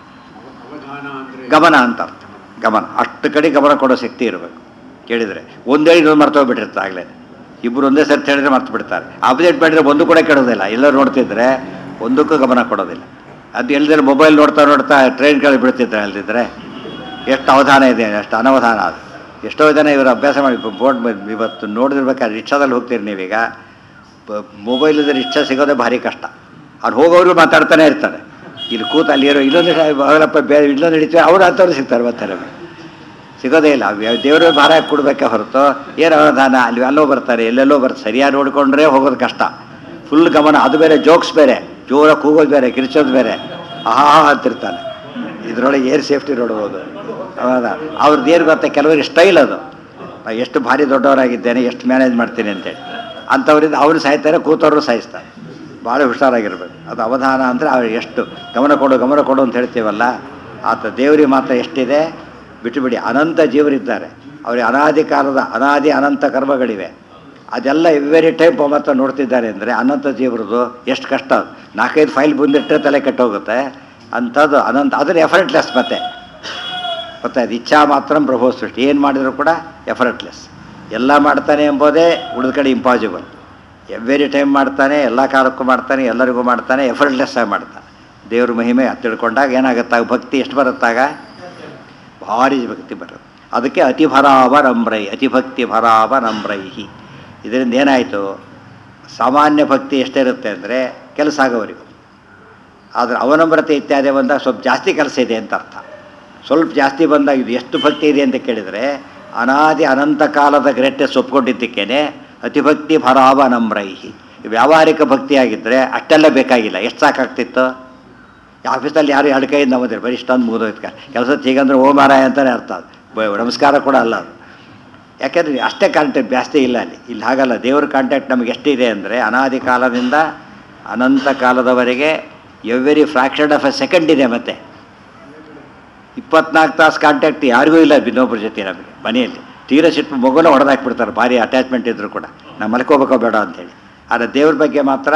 ಗಮನ ಅಂತ ಅರ್ಥ ಗಮನ ಅಷ್ಟು ಕಡೆ ಗಮನ ಕೊಡೋ ಶಕ್ತಿ ಇರಬೇಕು ಕೇಳಿದರೆ ಒಂದೇ ಇನ್ನೊಂದು ಮರ್ತೋಗ್ಬಿಟ್ಟಿರುತ್ತೆ ಆಗಲೇ ಇಬ್ಬರು ಒಂದೇ ಸರ್ತಿ ಹೇಳಿದ್ರೆ ಮರ್ತು ಬಿಡ್ತಾರೆ ಅಪ್ಡೇಟ್ ಮಾಡಿದ್ರೆ ಒಂದು ಕೂಡ ಕೆಡೋದಿಲ್ಲ ಎಲ್ಲರೂ ನೋಡ್ತಿದ್ರೆ ಒಂದಕ್ಕೂ ಗಮನ ಕೊಡೋದಿಲ್ಲ ಅದು ಎಲ್ದಿದ್ರೆ ಮೊಬೈಲ್ ನೋಡ್ತಾ ನೋಡ್ತಾ ಟ್ರೈನ್ಗಳು ಬಿಡ್ತಿದ್ರೆ ಅಲ್ದಿದ್ರೆ ಎಷ್ಟು ಅವಧಾನ ಇದೆ ಎಷ್ಟು ಅನವಧಾನ ಅದು ಎಷ್ಟೋ ಜನ ಇವರು ಅಭ್ಯಾಸ ಮಾಡಿ ಬೋರ್ಡ್ ಇವತ್ತು ನೋಡಿದಿರ್ಬೇಕಾದ್ರೆ ರಿಕ್ಷಾದಲ್ಲಿ ಹೋಗ್ತೀರಿ ನೀವೀಗ ಮೊಬೈಲ್ ಇದ್ರೆ ರಿಕ್ಷಾ ಸಿಗೋದೇ ಭಾರಿ ಕಷ್ಟ ಅವ್ರು ಹೋಗೋರು ಮಾತಾಡ್ತಾನೆ ಇರ್ತಾರೆ ಇಲ್ಲಿ ಕೂತು ಅಲ್ಲಿ ಇರೋ ಇಲ್ಲೊಂದು ಅವರಪ್ಪ ಬೇರೆ ಇಲ್ಲೊಂದು ಹಿಡಿತೀವಿ ಅವ್ರು ಅಂಥವ್ರು ಸಿಗ್ತಾರೆ ಬರ್ತಾರೆ ಸಿಗೋದೇ ಇಲ್ಲ ಅವ್ಯ- ದೇವರು ಭಾರ ಹಾಕಿ ಕೊಡ್ಬೇಕೆ ಹೊರತು ಏನು ಅವಧಾನ ಅಲ್ಲಿ ಅಲ್ಲೋ ಬರ್ತಾರೆ ಎಲ್ಲೆಲ್ಲೋ ಬರ್ತಾರೆ ಸರಿಯಾಗಿ ನೋಡಿಕೊಂಡ್ರೆ ಹೋಗೋದು ಕಷ್ಟ ಫುಲ್ ಗಮನ ಅದು ಬೇರೆ ಜೋಕ್ಸ್ ಬೇರೆ ಜೋರಾಗಿ ಕೂಗೋದು ಬೇರೆ ಕಿರ್ಚೋದು ಬೇರೆ ಆಹಾ ಅಂತಿರ್ತಾನೆ ಇದರೊಳಗೆ ಏರ್ ಸೇಫ್ಟಿ ನೋಡ್ಬೋದು ಹೌದಾ ಅವ್ರದ್ದು ಏನು ಗೊತ್ತಾ ಕೆಲವರಿಗೆ ಸ್ಟೈಲ್ ಅದು ನಾ ಎಷ್ಟು ಭಾರಿ ದೊಡ್ಡವರಾಗಿದ್ದೇನೆ ಎಷ್ಟು ಮ್ಯಾನೇಜ್ ಮಾಡ್ತೀನಿ ಅಂತೇಳಿ ಅಂಥವ್ರಿಂದ ಅವ್ರು ಸಾಯ್ತಾರೆ ಕೂತವ್ರು ಸಾಯಿಸ್ತಾರೆ ಭಾಳ ಹುಷಾರಾಗಿರ್ಬೇಕು ಅದು ಅವಧಾನ ಅಂದರೆ ಅವ್ರು ಎಷ್ಟು ಗಮನ ಕೊಡು ಗಮನ ಕೊಡು ಅಂತ ಹೇಳ್ತೀವಲ್ಲ ಆತ ದೇವರಿಗೆ ಮಾತ್ರ ಎಷ್ಟಿದೆ ಬಿಟ್ಟುಬಿಡಿ ಅನಂತ ಜೀವರಿದ್ದಾರೆ ಅವರಿಗೆ ಅನಾದಿ ಕಾಲದ ಅನಾದಿ ಅನಂತ ಕರ್ಮಗಳಿವೆ ಅದೆಲ್ಲ ಎವ್ರಿ ಟೈಮ್ ಮಾತ್ರ ನೋಡ್ತಿದ್ದಾರೆ ಅಂದರೆ ಅನಂತ ಜೀವರದು ಎಷ್ಟು ಕಷ್ಟ ಅದು. ನಾಲ್ಕೈದು ಫೈಲ್ ಬಂದಿಟ್ಟರೆ ತಲೆ ಕೆಟ್ಟೋಗುತ್ತೆ ಅಂಥದ್ದು ಅನಂತ ಅದನ್ನು ಎಫರ್ಟ್ಲೆಸ್ ಮತ್ತೆ ಮತ್ತೆ ಅದು ಇಚ್ಛಾ ಮಾತ್ರ ಪ್ರಭು ಸೃಷ್ಟಿ ಏನು ಮಾಡಿದರೂ ಕೂಡ ಎಫರ್ಟ್ಲೆಸ್ ಎಲ್ಲ ಮಾಡ್ತಾನೆ ಎಂಬುದೇ ಉಳಿದ ಕಡೆ ಇಂಪಾಸಿಬಲ್ ಎವ್ರಿ ಟೈಮ್ ಮಾಡ್ತಾನೆ ಎಲ್ಲ ಕಾಲಕ್ಕೂ ಮಾಡ್ತಾನೆ ಎಲ್ಲರಿಗೂ ಮಾಡ್ತಾನೆ ಎಫರ್ಟ್ಲೆಸ್ ಆಗಿ ಮಾಡ್ತಾನೆ ದೇವ್ರ ಮಹಿಮೆ ಅದು ತಿಳ್ಕೊಂಡಾಗ ಏನಾಗುತ್ತಾಗ ಭಕ್ತಿ ಎಷ್ಟು ಬರುತ್ತಾಗ ಭಾರಿ ಭಕ್ತಿ ಬರುತ್ತೆ ಅದಕ್ಕೆ ಅತಿಭರಾವ ನಮ್ರೈ ಅತಿಭಕ್ತಿ ಭರಾವ ನಮ್ರೈಹಿ ಇದರಿಂದ ಏನಾಯಿತು ಸಾಮಾನ್ಯ ಭಕ್ತಿ ಎಷ್ಟಿರುತ್ತೆ ಅಂದರೆ ಕೆಲಸ ಆಗೋವರೆಗೂ ಆದರೆ ಅವನಮ್ರತೆ ಇತ್ಯಾದಿ ಬಂದಾಗ ಸ್ವಲ್ಪ ಜಾಸ್ತಿ ಕೆಲಸ ಇದೆ ಅಂತ ಅರ್ಥ ಸ್ವಲ್ಪ ಜಾಸ್ತಿ ಬಂದಾಗ ಇದು ಎಷ್ಟು ಭಕ್ತಿ ಇದೆ ಅಂತ ಕೇಳಿದರೆ ಅನಾದಿ ಅನಂತ ಕಾಲದ ಗ್ರೇಟೆಸ್ಟ್ ಒಪ್ಕೊಂಡಿದ್ದಕ್ಕೇನೆ ಅತಿಭಕ್ತಿ ಭರಾವ ನಮ್ರೈಹಿ ವ್ಯಾವಹಾರಿಕ ಭಕ್ತಿ ಆಗಿದ್ದರೆ ಅಷ್ಟೆಲ್ಲ ಬೇಕಾಗಿಲ್ಲ ಎಷ್ಟು ಸಾಕಾಗ್ತಿತ್ತು ಆಫೀಸಲ್ಲಿ ಯಾರು ಎರಡು ಕೈಯಿಂದ ನಂಬೋದಿಲ್ಲ ಬರೀ ಇಷ್ಟೊಂದು ಮುಗಿದೋಯ್ತು ಕೆಲಸ ಹೀಗಂದ್ರೆ ಓ ಮಾರಾಯ ಅಂತಲೇ ಅರ್ಥ ಅದು ಬ- ನಮಸ್ಕಾರ ಕೂಡ ಅಲ್ಲ ಅದು ಯಾಕೆಂದರೆ ಅಷ್ಟೇ ಕಾಂಟ್ಯಾಕ್ಟ್ ಜಾಸ್ತಿ ಇಲ್ಲ ಅಲ್ಲಿ ಇಲ್ಲಿ ಹಾಗಲ್ಲ ದೇವ್ರ ಕಾಂಟ್ಯಾಕ್ಟ್ ನಮಗೆ ಎಷ್ಟಿದೆ ಅಂದರೆ ಅನಾದಿ ಕಾಲದಿಂದ ಅನಂತ ಕಾಲದವರೆಗೆ every fraction of a second ಇದೆ ಮತ್ತೆ ಇಪ್ಪತ್ನಾಲ್ಕು ತಾಸು ಕಾಂಟ್ಯಾಕ್ಟ್ ಯಾರಿಗೂ ಇಲ್ಲ ಇನ್ನೊಬ್ಬರ ಜೊತೆ ನಮಗೆ ಮನೆಯಲ್ಲಿ ತೀರ ಸಿಟ್ಟು ಮಗುನ ಹೊಡೆದಾಕ್ಬಿಡ್ತಾರೆ ಭಾರಿ ಅಟ್ಯಾಚ್ಮೆಂಟ್ ಇದ್ದರೂ ಕೂಡ ನಾವು ಮಲ್ಕೋಬೇಕೋ ಬೇಡ ಅಂತೇಳಿ ಆದರೆ ದೇವ್ರ ಬಗ್ಗೆ ಮಾತ್ರ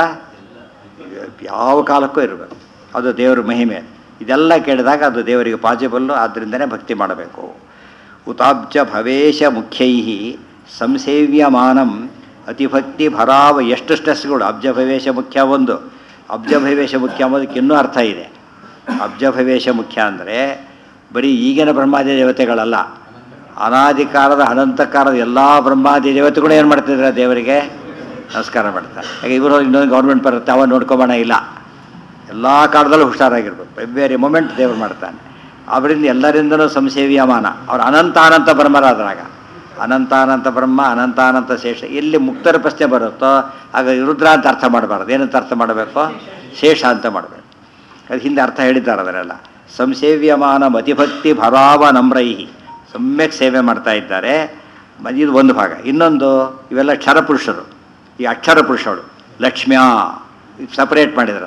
ಯಾವ ಕಾಲಕ್ಕೂ ಇರಬೇಕು ಅದು ದೇವರ ಮಹಿಮೆ ಇದೆಲ್ಲ ಕೇಳಿದಾಗ ಅದು ದೇವರಿಗೆ ಪಾಸಿಬಲ್ಲು ಆದ್ದರಿಂದನೇ ಭಕ್ತಿ ಮಾಡಬೇಕು ಉತಾಬ್ಜ ಭವೇಶ ಮುಖ್ಯೈ ಸಂಸೇವ್ಯಮಾನಂ ಅತಿಭಕ್ತಿ ಭರಾವ ಎಷ್ಟು ಸ್ಟ್ರೆಸ್ಗಳು ಅಬ್ಜ ಭವೇಶ ಮುಖ್ಯ ಒಂದು ಅಬ್ಜ ಭವೇಶ ಮುಖ್ಯ ಅಂಬೋದಕ್ಕೆ ಇನ್ನೂ ಅರ್ಥ ಇದೆ ಅಬ್ಜ ಭವೇಶ ಮುಖ್ಯ ಅಂದರೆ ಬರೀ ಈಗಿನ ಬ್ರಹ್ಮಾದಿ ದೇವತೆಗಳಲ್ಲ ಅನಾದಿ ಕಾಲದ ಅನಂತ ಕಾಲದ ಎಲ್ಲ ಬ್ರಹ್ಮಾದಿ ದೇವತೆಗಳು ಏನು ಮಾಡ್ತಿದ್ದಾರೆ ದೇವರಿಗೆ ನಮಸ್ಕಾರ ಮಾಡ್ತಾರೆ ಯಾಕೆ ಇವರು ಇನ್ನೊಂದು ಗೌರ್ಮೆಂಟ್ ಬರುತ್ತೆ ಅವ ನೋಡ್ಕೊಬೋಣ ಇಲ್ಲ ಎಲ್ಲ ಕಾಲದಲ್ಲೂ ಹುಷಾರಾಗಿರ್ಬೇಕು ಎವ್ರಿ ಮೊಮೆಂಟ್ ದೇವರು ಮಾಡ್ತಾನೆ ಅವರಿಂದ ಎಲ್ಲರಿಂದಲೂ ಸಂಸೇವ್ಯಮಾನ ಅವ್ರು ಅನಂತ ಅನಂತ ಬ್ರಹ್ಮರಾದ್ರಾಗ ಅನಂತಾನಂತ ಬ್ರಹ್ಮ ಅನಂತಾನಂತ ಶೇಷ ಎಲ್ಲಿ ಮುಕ್ತರ ಪ್ರಶ್ನೆ ಬರುತ್ತೋ ಆಗ ರುದ್ರ ಅಂತ ಅರ್ಥ ಮಾಡಬಾರ್ದು ಏನಂತ ಅರ್ಥ ಮಾಡಬೇಕು ಶೇಷ ಅಂತ ಮಾಡಬೇಕು ಅದು ಹಿಂದೆ ಅರ್ಥ ಹೇಳಿದ್ದಾರೆ ಅದರೆಲ್ಲ ಸಂಸೇವ್ಯಮಾನ ಮತಿಭಕ್ತಿ ಭರಾವ ನಮ್ರೈಹಿ ಸಮ್ಯಕ್ ಸೇವೆ ಮಾಡ್ತಾ ಇದ್ದಾರೆ ಮ- ಇದು ಒಂದು ಭಾಗ ಇನ್ನೊಂದು ಇವೆಲ್ಲ ಕ್ಷರಪುರುಷರು ಈ ಅಕ್ಷರ ಪುರುಷರು ಲಕ್ಷ್ಮ್ಯಾ ಸಪರೇಟ್ ಮಾಡಿದ್ರು ಅದನ್ನು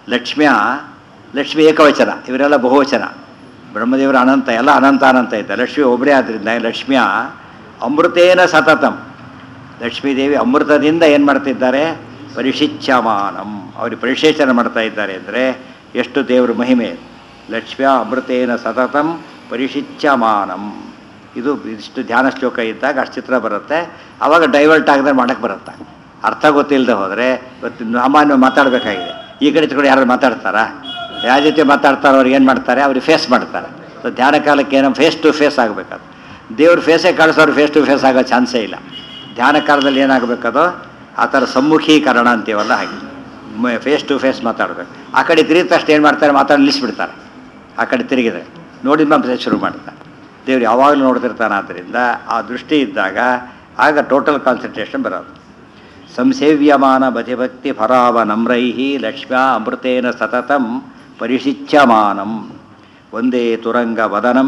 ಲಕ್ಷ್ಮಿಯ ಲಕ್ಷ್ಮಿ ಏಕವಚನ ಇವರೆಲ್ಲ ಬಹುವಚನ ಬ್ರಹ್ಮದೇವರ ಅನಂತ ಎಲ್ಲ ಅನಂತ ಅನಂತ ಐತೆ ಲಕ್ಷ್ಮಿ ಒಬ್ಬರೇ ಆದ್ದರಿಂದ ಲಕ್ಷ್ಮಿಯ ಅಮೃತೇನ ಸತತಂ ಲಕ್ಷ್ಮೀದೇವಿ ಅಮೃತದಿಂದ ಏನು ಮಾಡ್ತಿದ್ದಾರೆ ಪರಿಶಿಚ್ಯಮಾನಂ ಅವ್ರಿಗೆ ಪರಿಶೇಚನ ಮಾಡ್ತಾ ಇದ್ದಾರೆ ಅಂದರೆ ಎಷ್ಟು ದೇವ್ರ ಮಹಿಮೆ ಲಕ್ಷ್ಮಿಯ ಅಮೃತೇನ ಸತತಂ ಪರಿಶಿಚ್ಯಮಾನಂ ಇದು ಇಷ್ಟು ಧ್ಯಾನ ಶ್ಲೋಕ ಇದ್ದಾಗ ಅಷ್ಟು ಚಿತ್ರ ಬರುತ್ತೆ ಆವಾಗ ಡೈವರ್ಟ್ ಆಗದೆ ಮಾಡೋಕ್ಕೆ ಬರುತ್ತೆ ಅರ್ಥ ಗೊತ್ತಿಲ್ಲದೆ ಹೋದರೆ ಇವತ್ತು ಸಾಮಾನ್ಯ ಮಾತಾಡಬೇಕಾಗಿದೆ ಈ ಕಡೆ ಈ ಕಡೆ ಯಾರು ಮಾತಾಡ್ತಾರಾ ಯಾವ ಜೊತೆ ಮಾತಾಡ್ತಾರೋ ಅವ್ರು ಏನು ಮಾಡ್ತಾರೆ ಅವ್ರಿಗೆ ಫೇಸ್ ಮಾಡ್ತಾರೆ ಸೊ ಧ್ಯಾನ ಕಾಲಕ್ಕೆ ಏನೋ ಫೇಸ್ ಟು ಫೇಸ್ ಆಗಬೇಕದು ದೇವ್ರ ಫೇಸೇ ಕಾಣಿಸೋರು ಫೇಸ್ ಟು ಫೇಸ್ ಆಗೋ ಚಾನ್ಸೇ ಇಲ್ಲ ಧ್ಯಾನ ಕಾಲದಲ್ಲಿ ಏನಾಗಬೇಕದು ಆ ಥರ ಸಮ್ಮುಖೀಕರಣ ಅಂತೀವಲ್ಲ ಹಾಗೆ ಫೇಸ್ ಟು ಫೇಸ್ ಮಾತಾಡಬೇಕು ಆ ಕಡೆ ತಿರುಗಿದ ತಕ್ಷಣ ಏನು ಮಾಡ್ತಾರೆ ಮಾತಾಡಿ ನಿಲ್ಲಿಸ್ಬಿಡ್ತಾರೆ ಆ ಕಡೆ ತಿರುಗಿದ್ರೆ ನೋಡಿದ ಮೇಲೆ ಶುರು ಮಾಡ್ತಾರೆ ದೇವ್ರು ಯಾವಾಗಲೂ ನೋಡ್ತಿರ್ತಾನೆ ಆದ್ದರಿಂದ ಆ ದೃಷ್ಟಿ ಇದ್ದಾಗ ಆಗ ಟೋಟಲ್ ಕಾನ್ಸಂಟ್ರೇಷನ್ ಬರೋದು ಸಂಸೇವ್ಯಮಾನ ಬತಿಭಕ್ತಿ ಫರಾವ ನಮ್ರೈ ಲಕ್ಷ್ಮ್ಯಾ ಅಮೃತೇನ ಸತತಂ ಪರಿಶಿಚ್ಯಮಾನಂ ಒಂದೇ ತುರಂಗ ವದನಂ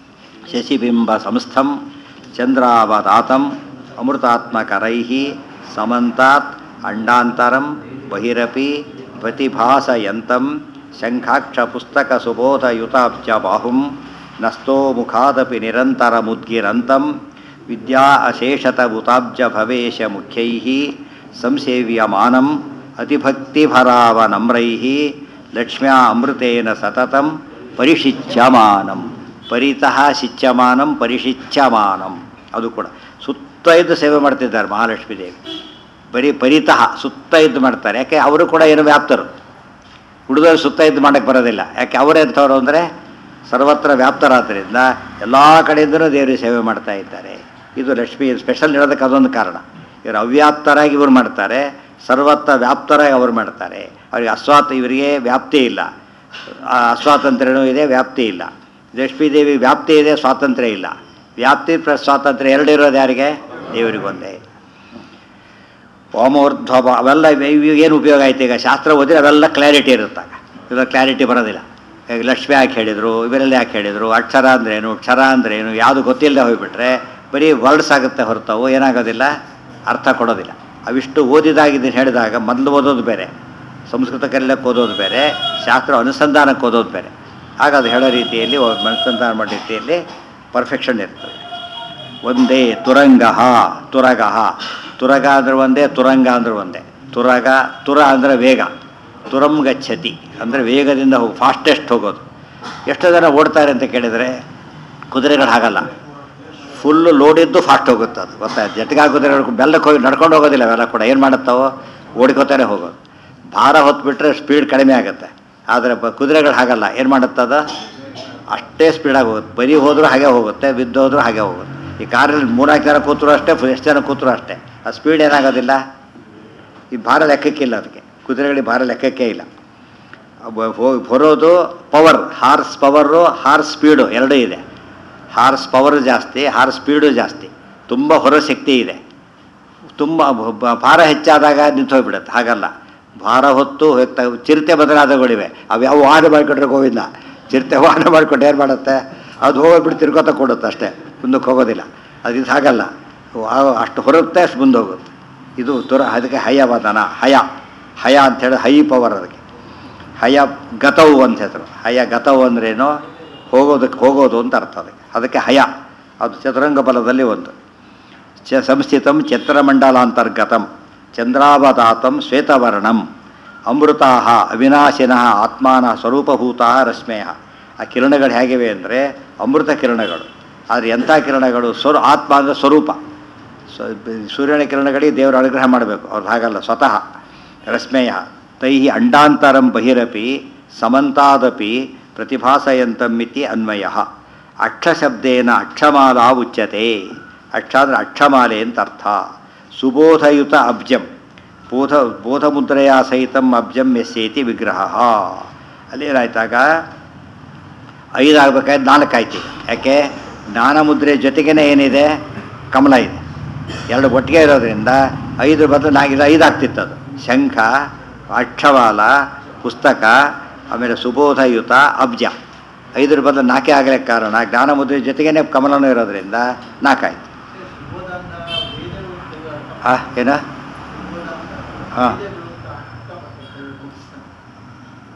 ಶಶಿಬಿಂಬ ಸಂಸ್ಥಂ ಚಂದ್ರಾವತಾತಂ ಅಮೃತಾತ್ಮಕರೈ ಸಮಂತಾತ್ ಅಂಡಾಂತರಂ ಬಹಿರಪಿ ಪ್ರತಿಭಾಸಯಂತಂ ಶಂಖಾಕ್ಷ ಪುಸ್ತಕ ಸುಬೋಧಯುತಾಬ್ಜ ಬಾಹುಂ ನಸ್ತೋ ಮುಖಾದಪಿ ನಿರಂತರಮುದ್ಗಿರಂತಂ ವಿದ್ಯಾ ಅಶೇಷತ ಉತಾಬ್ಜ ಭವೇಶ ಮುಖ್ಯೈ ಸಂಸೇವ್ಯಮಾನಂ ಅತಿಭಕ್ತಿಭರಾವ ನಮ್ರೈ ಲಕ್ಷ್ಮ್ಯಾ ಅಮೃತೇನ ಸತತಂ ಪರಿಶಿಚ್ಯಮಾನಂ ಪರಿತಃ ಶಿಚ್ಯಮಾನಂ ಪರಿಶಿಚ್ಯಮಾನಂ ಅದು ಕೂಡ ಸುತ್ತ ಇದ್ದು ಸೇವೆ ಮಾಡ್ತಿದ್ದಾರೆ ಮಹಾಲಕ್ಷ್ಮೀ ದೇವಿ ಬರೀ ಪರಿತಃ ಸುತ್ತ ಇದ್ದು ಮಾಡ್ತಾರೆ ಯಾಕೆ ಅವರು ಕೂಡ ಏನು ವ್ಯಾಪ್ತರು ಹುಡುಗರು ಸುತ್ತ ಇದ್ದು ಮಾಡೋಕ್ಕೆ ಬರೋದಿಲ್ಲ ಯಾಕೆ ಅವರೆಂಥವ್ರು ಅಂದರೆ ಸರ್ವತ್ರ ವ್ಯಾಪ್ತರಾದ್ದರಿಂದ ಎಲ್ಲ ಕಡೆಯಿಂದಲೂ ದೇವರಿಗೆ ಸೇವೆ ಮಾಡ್ತಾ ಇದ್ದಾರೆ ಇದು ಲಕ್ಷ್ಮಿ ಸ್ಪೆಷಲ್ ಇರೋದಕ್ಕೆ ಅದೊಂದು ಕಾರಣ ಇವರು ಅವ್ಯಾಪ್ತರಾಗಿ ಇವರು ಮಾಡ್ತಾರೆ ಸರ್ವತ್ರ ವ್ಯಾಪ್ತರಾಗಿ ಅವರು ಮಾಡ್ತಾರೆ ಅವರಿಗೆ ಅಸ್ವಾತ ಇವರಿಗೆ ವ್ಯಾಪ್ತಿ ಇಲ್ಲ ಆ ಅಸ್ವಾತಂತ್ರ್ಯನೂ ಇದೆ ವ್ಯಾಪ್ತಿ ಇಲ್ಲ ಲಕ್ಷ್ಮೀ ದೇವಿ ವ್ಯಾಪ್ತಿ ಇದೆ ಸ್ವಾತಂತ್ರ್ಯ ಇಲ್ಲ ವ್ಯಾಪ್ತಿ ಪ್ಲಸ್ ಸ್ವಾತಂತ್ರ್ಯ ಎರಡು ಇರೋದು ಯಾರಿಗೆ ದೇವರಿಗೊಂದೇ ಓಮೋರ್ಧ್ವ ಅವೆಲ್ಲ ಏನು ಉಪಯೋಗ ಆಯ್ತು ಈಗ ಶಾಸ್ತ್ರ ಓದಿದ್ರೆ ಅವೆಲ್ಲ ಕ್ಲಾರಿಟಿ ಇರುತ್ತಾಗ ಇವಾಗ ಕ್ಲಾರಿಟಿ ಬರೋದಿಲ್ಲ ಈಗ ಲಕ್ಷ್ಮಿ ಯಾಕೆ ಹೇಳಿದರು ಇವೆಲ್ಲ ಯಾಕೆ ಹೇಳಿದರು ಅಕ್ಷರ ಅಂದ್ರೇನು ಕ್ಷರ ಅಂದ್ರೇನು ಯಾವುದು ಗೊತ್ತಿಲ್ಲದೆ ಹೋಗ್ಬಿಟ್ರೆ ಬರೀ ವರ್ಡ್ಸ್ ಆಗುತ್ತೆ ಹೊರತಾವು ಏನಾಗೋದಿಲ್ಲ ಅರ್ಥ ಕೊಡೋದಿಲ್ಲ ಅವಿಷ್ಟು ಓದಿದಾಗಿದ್ದು ಹೇಳಿದಾಗ ಮೊದಲು ಓದೋದು ಬೇರೆ ಸಂಸ್ಕೃತ ಕಲಿಯಕ್ಕೆ ಓದೋದು ಬೇರೆ ಶಾಸ್ತ್ರ ಅನುಸಂಧಾನಕ್ಕೆ ಓದೋದು ಬೇರೆ ಆಗ ಅದು ಹೇಳೋ ರೀತಿಯಲ್ಲಿ ಅನುಸಂಧಾನ ಮಾಡೋ ರೀತಿಯಲ್ಲಿ ಪರ್ಫೆಕ್ಷನ್ ಇರ್ತದೆ ಒಂದೇ ತುರಂಗ ತುರಗ ತುರಗ ಅಂದ್ರೆ ಒಂದೇ ತುರಂಗ ಅಂದ್ರೆ ಒಂದೇ ತುರಗ ತುರ ಅಂದರೆ ವೇಗ ತುರಂ ಗಚ್ಚತಿ ಅಂದರೆ ವೇಗದಿಂದ ಹೋಗಿ ಫಾಸ್ಟೆಸ್ಟ್ ಹೋಗೋದು ಎಷ್ಟೋ ಜನ ಓಡ್ತಾರೆ ಅಂತ ಕೇಳಿದರೆ ಕುದುರೆಗಳು ಹಾಗಲ್ಲ ಫುಲ್ಲು ಲೋಡಿದ್ದು ಫಾಸ್ಟ್ ಹೋಗುತ್ತೆ ಅದು ಗೊತ್ತಾ ಜಟ್ಗಾ ಕುದುರೆಗಳು ಬೆಲ್ಲಕ್ಕೆ ಹೋಗಿ ನಡ್ಕೊಂಡು ಹೋಗೋದಿಲ್ಲ ಅವೆಲ್ಲ ಕೂಡ ಏನು ಮಾಡುತ್ತಾವೋ ಓಡ್ಕೋತಾನೆ ಹೋಗೋದು ಭಾರ ಹೊತ್ಬಿಟ್ರೆ ಸ್ಪೀಡ್ ಕಡಿಮೆ ಆಗುತ್ತೆ ಆದರೆ ಬ ಕುದುರೆಗಳು ಹಾಗಲ್ಲ ಏನು ಮಾಡುತ್ತದ ಅಷ್ಟೇ ಸ್ಪೀಡಾಗಿ ಹೋಗುತ್ತೆ ಬರೀ ಹೋದರೂ ಹಾಗೆ ಹೋಗುತ್ತೆ ಬಿದ್ದೋದ್ರೂ ಹಾಗೆ ಹೋಗುತ್ತೆ ಈ ಕಾರಲ್ಲಿ ಮೂರ್ನಾಲ್ಕು ಜನ ಕೂತರು ಅಷ್ಟೇ ಎಷ್ಟು ಜನ ಕೂತರು ಅಷ್ಟೇ ಆ ಸ್ಪೀಡ್ ಏನಾಗೋದಿಲ್ಲ ಈ ಭಾರ ಲೆಕ್ಕಕ್ಕಿಲ್ಲ ಅದಕ್ಕೆ ಕುದುರೆಗಳಿಗೆ ಭಾರ ಲೆಕ್ಕಕ್ಕೆ ಇಲ್ಲ ಬ- ಹೋ- ಬರೋದು power horse power horse speed ಎರಡೂ ಇದೆ ಹಾರ್ಸ್ ಪವರ್ ಜಾಸ್ತಿ ಹಾರ್ಸ್ ಸ್ಪೀಡು ಜಾಸ್ತಿ ತುಂಬ ಹೊರ ಶಕ್ತಿ ಇದೆ ತುಂಬ ಬ- ಬ- ಭಾರ ಹೆಚ್ಚಾದಾಗ ನಿಂತು ಹೋಗ್ಬಿಡುತ್ತೆ ಹಾಗಲ್ಲ ಭಾರ ಹೊತ್ತು ಹೊತ್ತ ಚಿರತೆ ಬದಲಾದಗಳಿವೆ ಅವು ಯಾವ ವಾಹನ ಮಾಡಿಕೊಂಡ್ರೆ ಗೋವಿಂದ ಚಿರತೆ ವಾಹನ ಮಾಡಿಕೊಂಡು ಏನು ಮಾಡುತ್ತೆ ಅದು ಹೋಗ್ಬಿಟ್ಟು ತಿರ್ಕೋತ ಕೊಡುತ್ತೆ ಅಷ್ಟೇ ಮುಂದಕ್ಕೆ ಹೋಗೋದಿಲ್ಲ ಅದು ಇದು ಹಾಗಲ್ಲ ಆ- ಅಷ್ಟು ಹೊರತ್ತೆ ಅಷ್ಟು ಮುಂದೆ ಹೋಗುತ್ತೆ ಇದು ತುರ ಅದಕ್ಕೆ ಹಯವದನ ಹಯ ಹಯ ಅಂಥೇಳಿ ಹೈ ಪವರ್ ಅದಕ್ಕೆ ಹಯ ಗತವು ಅಂತ ಹೆಸರು ಹಯ ಗತವು ಅಂದ್ರೇನು ಹೋಗೋದಕ್ಕೆ ಹೋಗೋದು ಅಂತ ಅರ್ಥ ಅದಕ್ಕೆ ಅದಕ್ಕೆ ಹಯ ಅದು ಚತುರಂಗ ಬಲದಲ್ಲಿ ಒಂದು ಚ ಸಂಸ್ಥಿತಂ ಚಂದ್ರಮಂಡಲಾಂತರ್ಗತಂ ಚಂದ್ರಾವತಾತಂ ಶ್ವೇತವರ್ಣಂ ಅಮೃತಾ ಅವಿನಾಶಿನಃ ಆತ್ಮಾನ ಸ್ವರೂಪಭೂತ ರಶ್ಮೇಯ ಆ ಕಿರಣಗಳು ಹೇಗಿವೆ ಅಂದರೆ ಅಮೃತ ಕಿರಣಗಳು ಆದರೆ ಎಂಥ ಕಿರಣಗಳು ಸ್ವರ ಆತ್ಮ ಅಂದರೆ ಸ್ವರೂಪ ಸ್ವ- ಸೂರ್ಯನ ಕಿರಣಗಳಿಗೆ ದೇವರ ಅನುಗ್ರಹ ಮಾಡಬೇಕು ಅವ್ರದ್ದು ಹಾಗಲ್ಲ ಸ್ವತಃ ರಶ್ಮೇಯ ತೈ ಅಂಡಾಂತರಂ ಬಹಿರಪಿ ಸಮಂತಾದಪಿ ಪ್ರತಿಭಾಸಯಂತಮಿತಿ ಅನ್ವಯ ಅಕ್ಷಶಬ್ದೇನ ಅಕ್ಷಮಾಲಾ ಉಚ್ಯತೆ ಅಕ್ಷ ಅಂದರೆ ಅಕ್ಷಮಾಲೆ ಅಂತ ಅರ್ಥ ಸುಬೋಧಯುತ ಅಬ್ಜಂ ಬೋಧ ಬೋಧಮುದ್ರೆಯ ಸಹಿತಂ ಅಬ್ಜಂ ಎಸ್ಸೇತಿ ವಿಗ್ರಹ ಅಲ್ಲೇನಾಯ್ತಾಗ ಐದು ಆಗ್ಬೇಕಾದ್ರೆ ನಾಲ್ಕು ಆಯ್ತು ಯಾಕೆ ಜ್ಞಾನಮುದ್ರೆ ಜೊತೆಗೇನೆ ಏನಿದೆ ಕಮಲ ಇದೆ ಎರಡು ಒಟ್ಟಿಗೆ ಇರೋದ್ರಿಂದ ಐದು ಬದಲು ನಾಲ್ಕು ಐದು ಆಗ್ತಿತ್ತು ಅದು ಶಂಖ ಅಕ್ಷವಾಲ ಪುಸ್ತಕ ಆಮೇಲೆ ಸುಬೋಧಯುತ ಅಬ್ಜ ಐದರ ಬದಲು ನಾಲ್ಕೇ ಆಗಲಿಕ್ಕೆ ಕಾರಣ ಜ್ಞಾನಮುದ್ರೆ ಜೊತೆಗೇನೆ ಕಮಲನೂ ಇರೋದ್ರಿಂದ ನಾಲ್ಕಾಯ್ತು ಆ ಏನ ಹಾಂ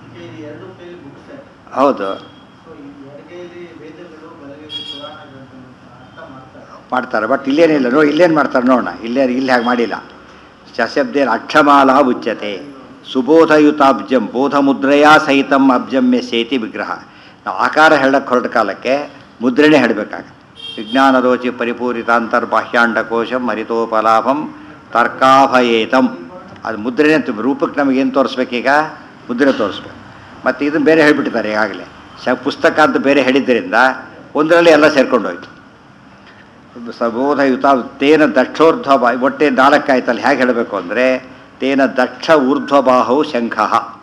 ಹೌದು ಎಡಗೈಲಿ ವೇದಗಳು ಬಲಗೈಲಿ ಪುರಾಣ ಗ್ರಂಥಗಳು ಅಂತ ಅರ್ಥ ಮಾಡ್ತಾರೆ ಮಾಡ್ತಾರೆ ಬಟ್ ಇಲ್ಲೇನಿಲ್ಲ ನೋಡಿ ಇಲ್ಲೇನು ಮಾಡ್ತಾರೆ ನೋಡೋಣ ಇಲ್ಲೇ ಇಲ್ಲಿ ಹಾಗೆ ಮಾಡಿಲ್ಲ ಸಶಬ್ದೇನ ಅಕ್ಷಮಾಲಾ ಉಚ್ಯತೆ ಸುಬೋಧಯುತಾಬ್ಜಂ ಬೋಧ ಮುದ್ರೆಯಾ ಸಹಿತಂ ಅಬ್ಜಮ್ಯ ಸೇತಿ ವಿಗ್ರಹ ನಾವು ಆಕಾರ ಹೇಳಕ್ಕೆ ಹೊರಟ ಕಾಲಕ್ಕೆ ಮುದ್ರೆನೇ ಹೇಳಬೇಕಾಗ ವಿಜ್ಞಾನ ರೋಚಿ ಪರಿಪೂರಿತಾಂತರ್ಬಾಹ್ಯಾಂಡಕೋಶಂ ಹರಿತೋಪಲಾಭಂ ತರ್ಕಾಭಯೇತಂ ಅದು ಮುದ್ರೆನೇ ತು- ರೂಪಕ್ಕೆ ನಮಗೇನು ತೋರಿಸ್ಬೇಕೀಗ ಮುದ್ರೆ ತೋರಿಸ್ಬೇಕು ಮತ್ತು ಇದನ್ನು ಬೇರೆ ಹೇಳಿಬಿಟ್ಟಿದ್ದಾರೆ ಈಗಾಗಲೇ ಶ ಪುಸ್ತಕ ಅಂತ ಬೇರೆ ಹೇಳಿದ್ದರಿಂದ ಒಂದರಲ್ಲಿ ಎಲ್ಲ ಸೇರ್ಕೊಂಡು ಹೋಯ್ತು ಸಬೋಧಯುತ ತೇನ ದಕ್ಷೋರ್ಧ್ವ ಬಾ ಒಟ್ಟೆ ನಾಲ್ಕಾಯ್ತಲ್ಲ ಹೇಗೆ ಹೇಳಬೇಕು ಅಂದರೆ ತೇನ ದಕ್ಷ ಊರ್ಧ್ವಬಾಹು ಶಂಖ